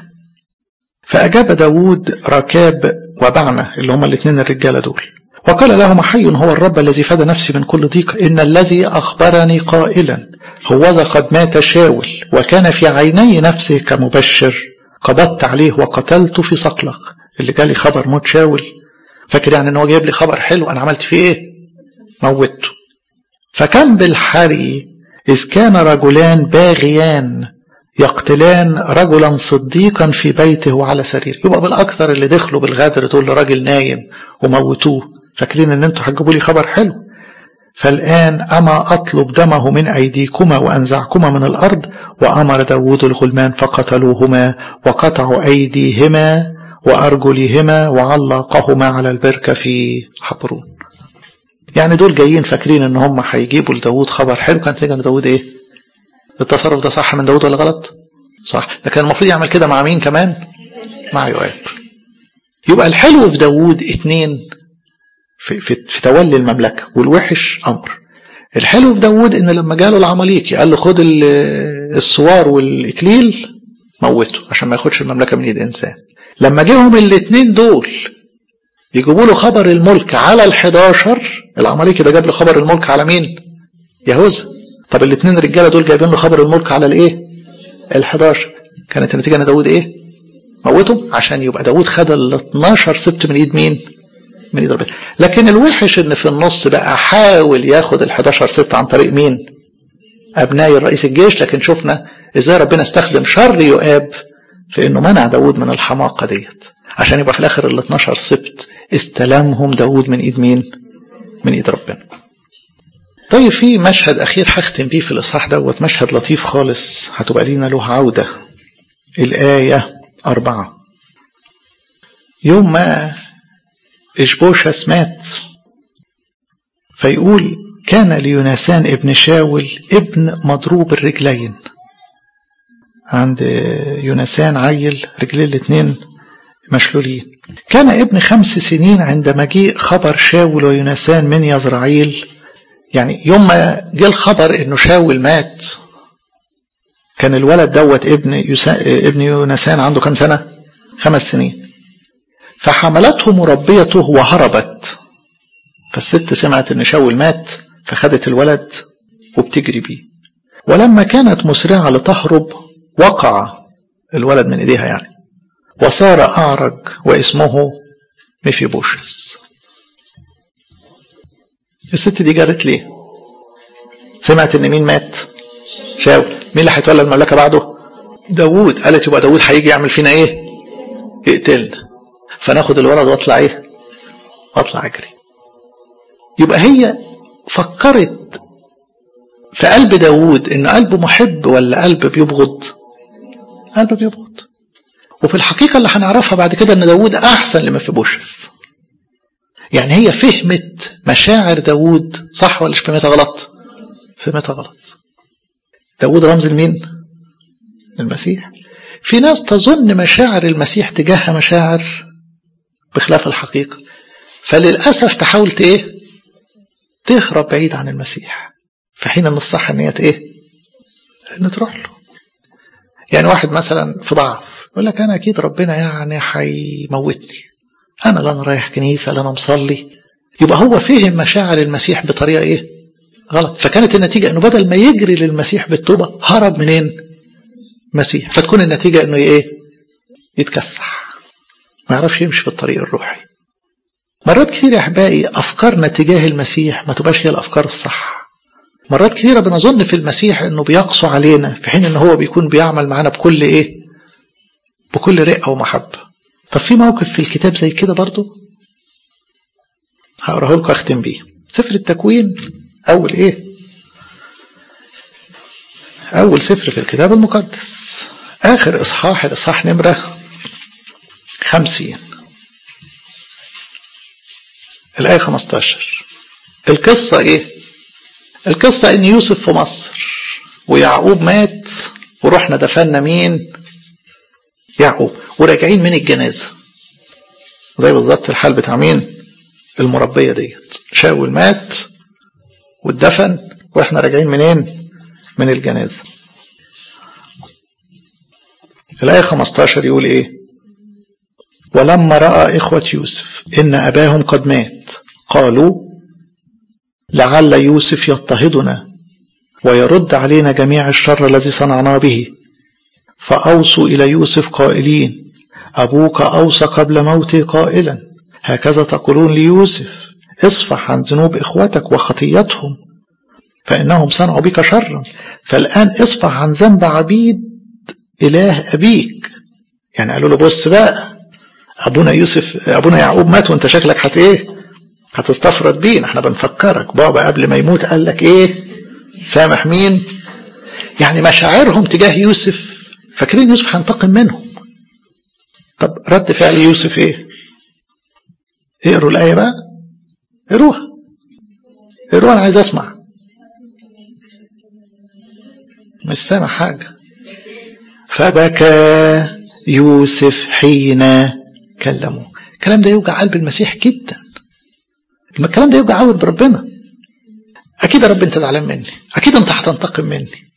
Speaker 1: فأجاب داود ركاب وبعنة اللي هما الاثنين الرجالة دول وقال لهم حي هو الرب الذي فدى نفسي من كل ضيق إن الذي أخبرني قائلا هوذا قد مات شاول وكان في عيني نفسه كمبشر قبضت عليه وقتلت في صقلق اللي جالي خبر موت شاول فاكر يعني ان هو جايب لي خبر حلو انا عملت فيه ايه موته فكم بالحري اذ كان رجلان باغيان يقتلان رجلا صديقا في بيته وعلى سريره يبقى بالاكثر اللي دخلوا بالغدر تقول له راجل نايم وموتوه فاكرين ان انتوا هتجيبوا لي خبر حلو فالآن أما أطلب دمه من أيديكما وأنزعكما من الأرض وأمر داود الغلمان فقتلوهما وقطعوا أيديهما وأرجلهما وعلقهما على البركة في حبرون يعني دول جايين فاكرين ان هم هيجيبوا لداود خبر حلو كان تيجي داود ايه التصرف ده صح من داود ولا غلط صح ده كان المفروض يعمل كده مع مين كمان مع يؤاب يبقى الحلو في داود اتنين في, في, في تولي المملكة والوحش أمر الحلو في داود إن لما جاله العماليكي قال له خد السوار والإكليل موته عشان ما ياخدش المملكة من إيد إنسان لما جيهم الاثنين دول يجيبوا له خبر الملك على ال11 العماليكي ده جاب له خبر الملك على مين؟ يهوذا طب الاثنين رجاله دول جايبين له خبر الملك على الايه؟ ال11 كانت النتيجه ان داود ايه؟ موته عشان يبقى داود خد ال 12 سبت من ايد مين؟ من ايد ربنا لكن الوحش ان في النص بقى حاول ياخد ال 11 ست عن طريق مين ابناء رئيس الجيش لكن شفنا ازاي ربنا استخدم شر يؤاب في انه منع داود من الحماقة ديت عشان يبقى في الاخر ال 12 سبت استلمهم داود من ايد مين من ايد ربنا طيب في مشهد اخير هختم بيه في الاصحاح دوت مشهد لطيف خالص هتبقى لينا له عودة الآية أربعة يوم ما إشبوشس مات فيقول كان ليوناسان ابن شاول ابن مضروب الرجلين عند يوناسان عيل رجلين الاتنين مشلولين كان ابن خمس سنين عند مجيء خبر شاول ويوناسان من يزرعيل يعني يوم ما جه الخبر انه شاول مات كان الولد دوت ابن يسا... ابن يونسان عنده كام سنة؟ خمس سنين فحملته مربيته وهربت فالست سمعت ان شاول مات فخدت الولد وبتجري بيه ولما كانت مسرعة لتهرب وقع الولد من ايديها يعني وصار اعرج واسمه ميفيبوشس الست دي جرت ليه سمعت ان مين مات شاول مين اللي هيتولى المملكه بعده داوود قالت يبقى داوود هيجي يعمل فينا ايه يقتلنا فناخد الولد واطلع ايه واطلع اجري يبقى هي فكرت في قلب داوود ان قلبه محب ولا قلب بيبغض قلب بيبغض وفي الحقيقة اللي هنعرفها بعد كده ان داوود احسن لمفيبوشس يعني هي فهمت مشاعر داوود صح ولا فهمتها غلط فهمتها غلط داوود رمز لمين المسيح في ناس تظن مشاعر المسيح تجاهها مشاعر بخلاف الحقيقة فللأسف تحاول ايه تهرب بعيد عن المسيح في حين ان الصح ان هي ايه ان تروح له يعني واحد مثلا في ضعف يقول لك انا اكيد ربنا يعني هيموتني انا لا انا رايح كنيسه لا انا مصلي يبقى هو فهم مشاعر المسيح بطريقه ايه غلط فكانت النتيجه انه بدل ما يجري للمسيح بالتوبه هرب منين مسيح فتكون النتيجه انه ايه يتكسح ما يعرفش يمشي في الطريق الروحي مرات كتير يا احبائي افكارنا تجاه المسيح ما تبقاش هي الافكار الصح مرات كتيرة بنظن في المسيح انه بيقسو علينا في حين ان هو بيكون بيعمل معانا بكل ايه بكل رقة ومحبة طب في موقف في الكتاب زي كده برضو هقراه لكم اختم بيه سفر التكوين اول ايه اول سفر في الكتاب المقدس اخر اصحاح الاصحاح نمرة خمسين الآية 15 القصة إيه؟ القصة إن يوسف في مصر ويعقوب مات ورحنا دفنا مين؟ يعقوب وراجعين من الجنازة زي بالظبط الحال بتاع مين؟ المربية ديت شاول مات واتدفن واحنا راجعين منين؟ من الجنازة الآية 15 يقول إيه؟ ولما رأى إخوة يوسف إن أباهم قد مات قالوا لعل يوسف يضطهدنا ويرد علينا جميع الشر الذي صنعنا به فأوصوا إلى يوسف قائلين أبوك أوصى قبل موته قائلا هكذا تقولون ليوسف اصفح عن ذنوب إخوتك وخطيتهم فإنهم صنعوا بك شرا فالآن اصفح عن ذنب عبيد إله أبيك يعني قالوا له بص بقى ابونا يوسف ابونا يعقوب مات وانت شكلك هت ايه هتستفرد بينا احنا بنفكرك بابا قبل ما يموت قال لك ايه سامح مين يعني مشاعرهم تجاه يوسف فاكرين يوسف هينتقم منهم طب رد فعل يوسف ايه اقروا الايه بقى اقروها اقروها انا عايز اسمع مش سامع حاجه فبكى يوسف حين كلموه الكلام ده يوجع قلب المسيح جدا الكلام ده يوجع قلب ربنا اكيد يا رب انت زعلان مني اكيد انت هتنتقم مني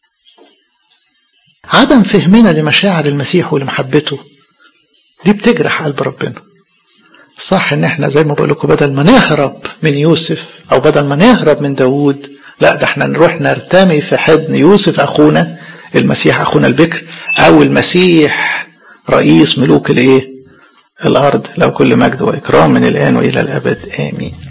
Speaker 1: عدم فهمنا لمشاعر المسيح ولمحبته دي بتجرح قلب ربنا صح ان احنا زي ما بقول لكم بدل ما نهرب من يوسف او بدل ما نهرب من داوود لا ده احنا نروح نرتمي في حضن يوسف اخونا المسيح اخونا البكر او المسيح رئيس ملوك الايه الارض له كل مجد واكرام من الان والى الابد امين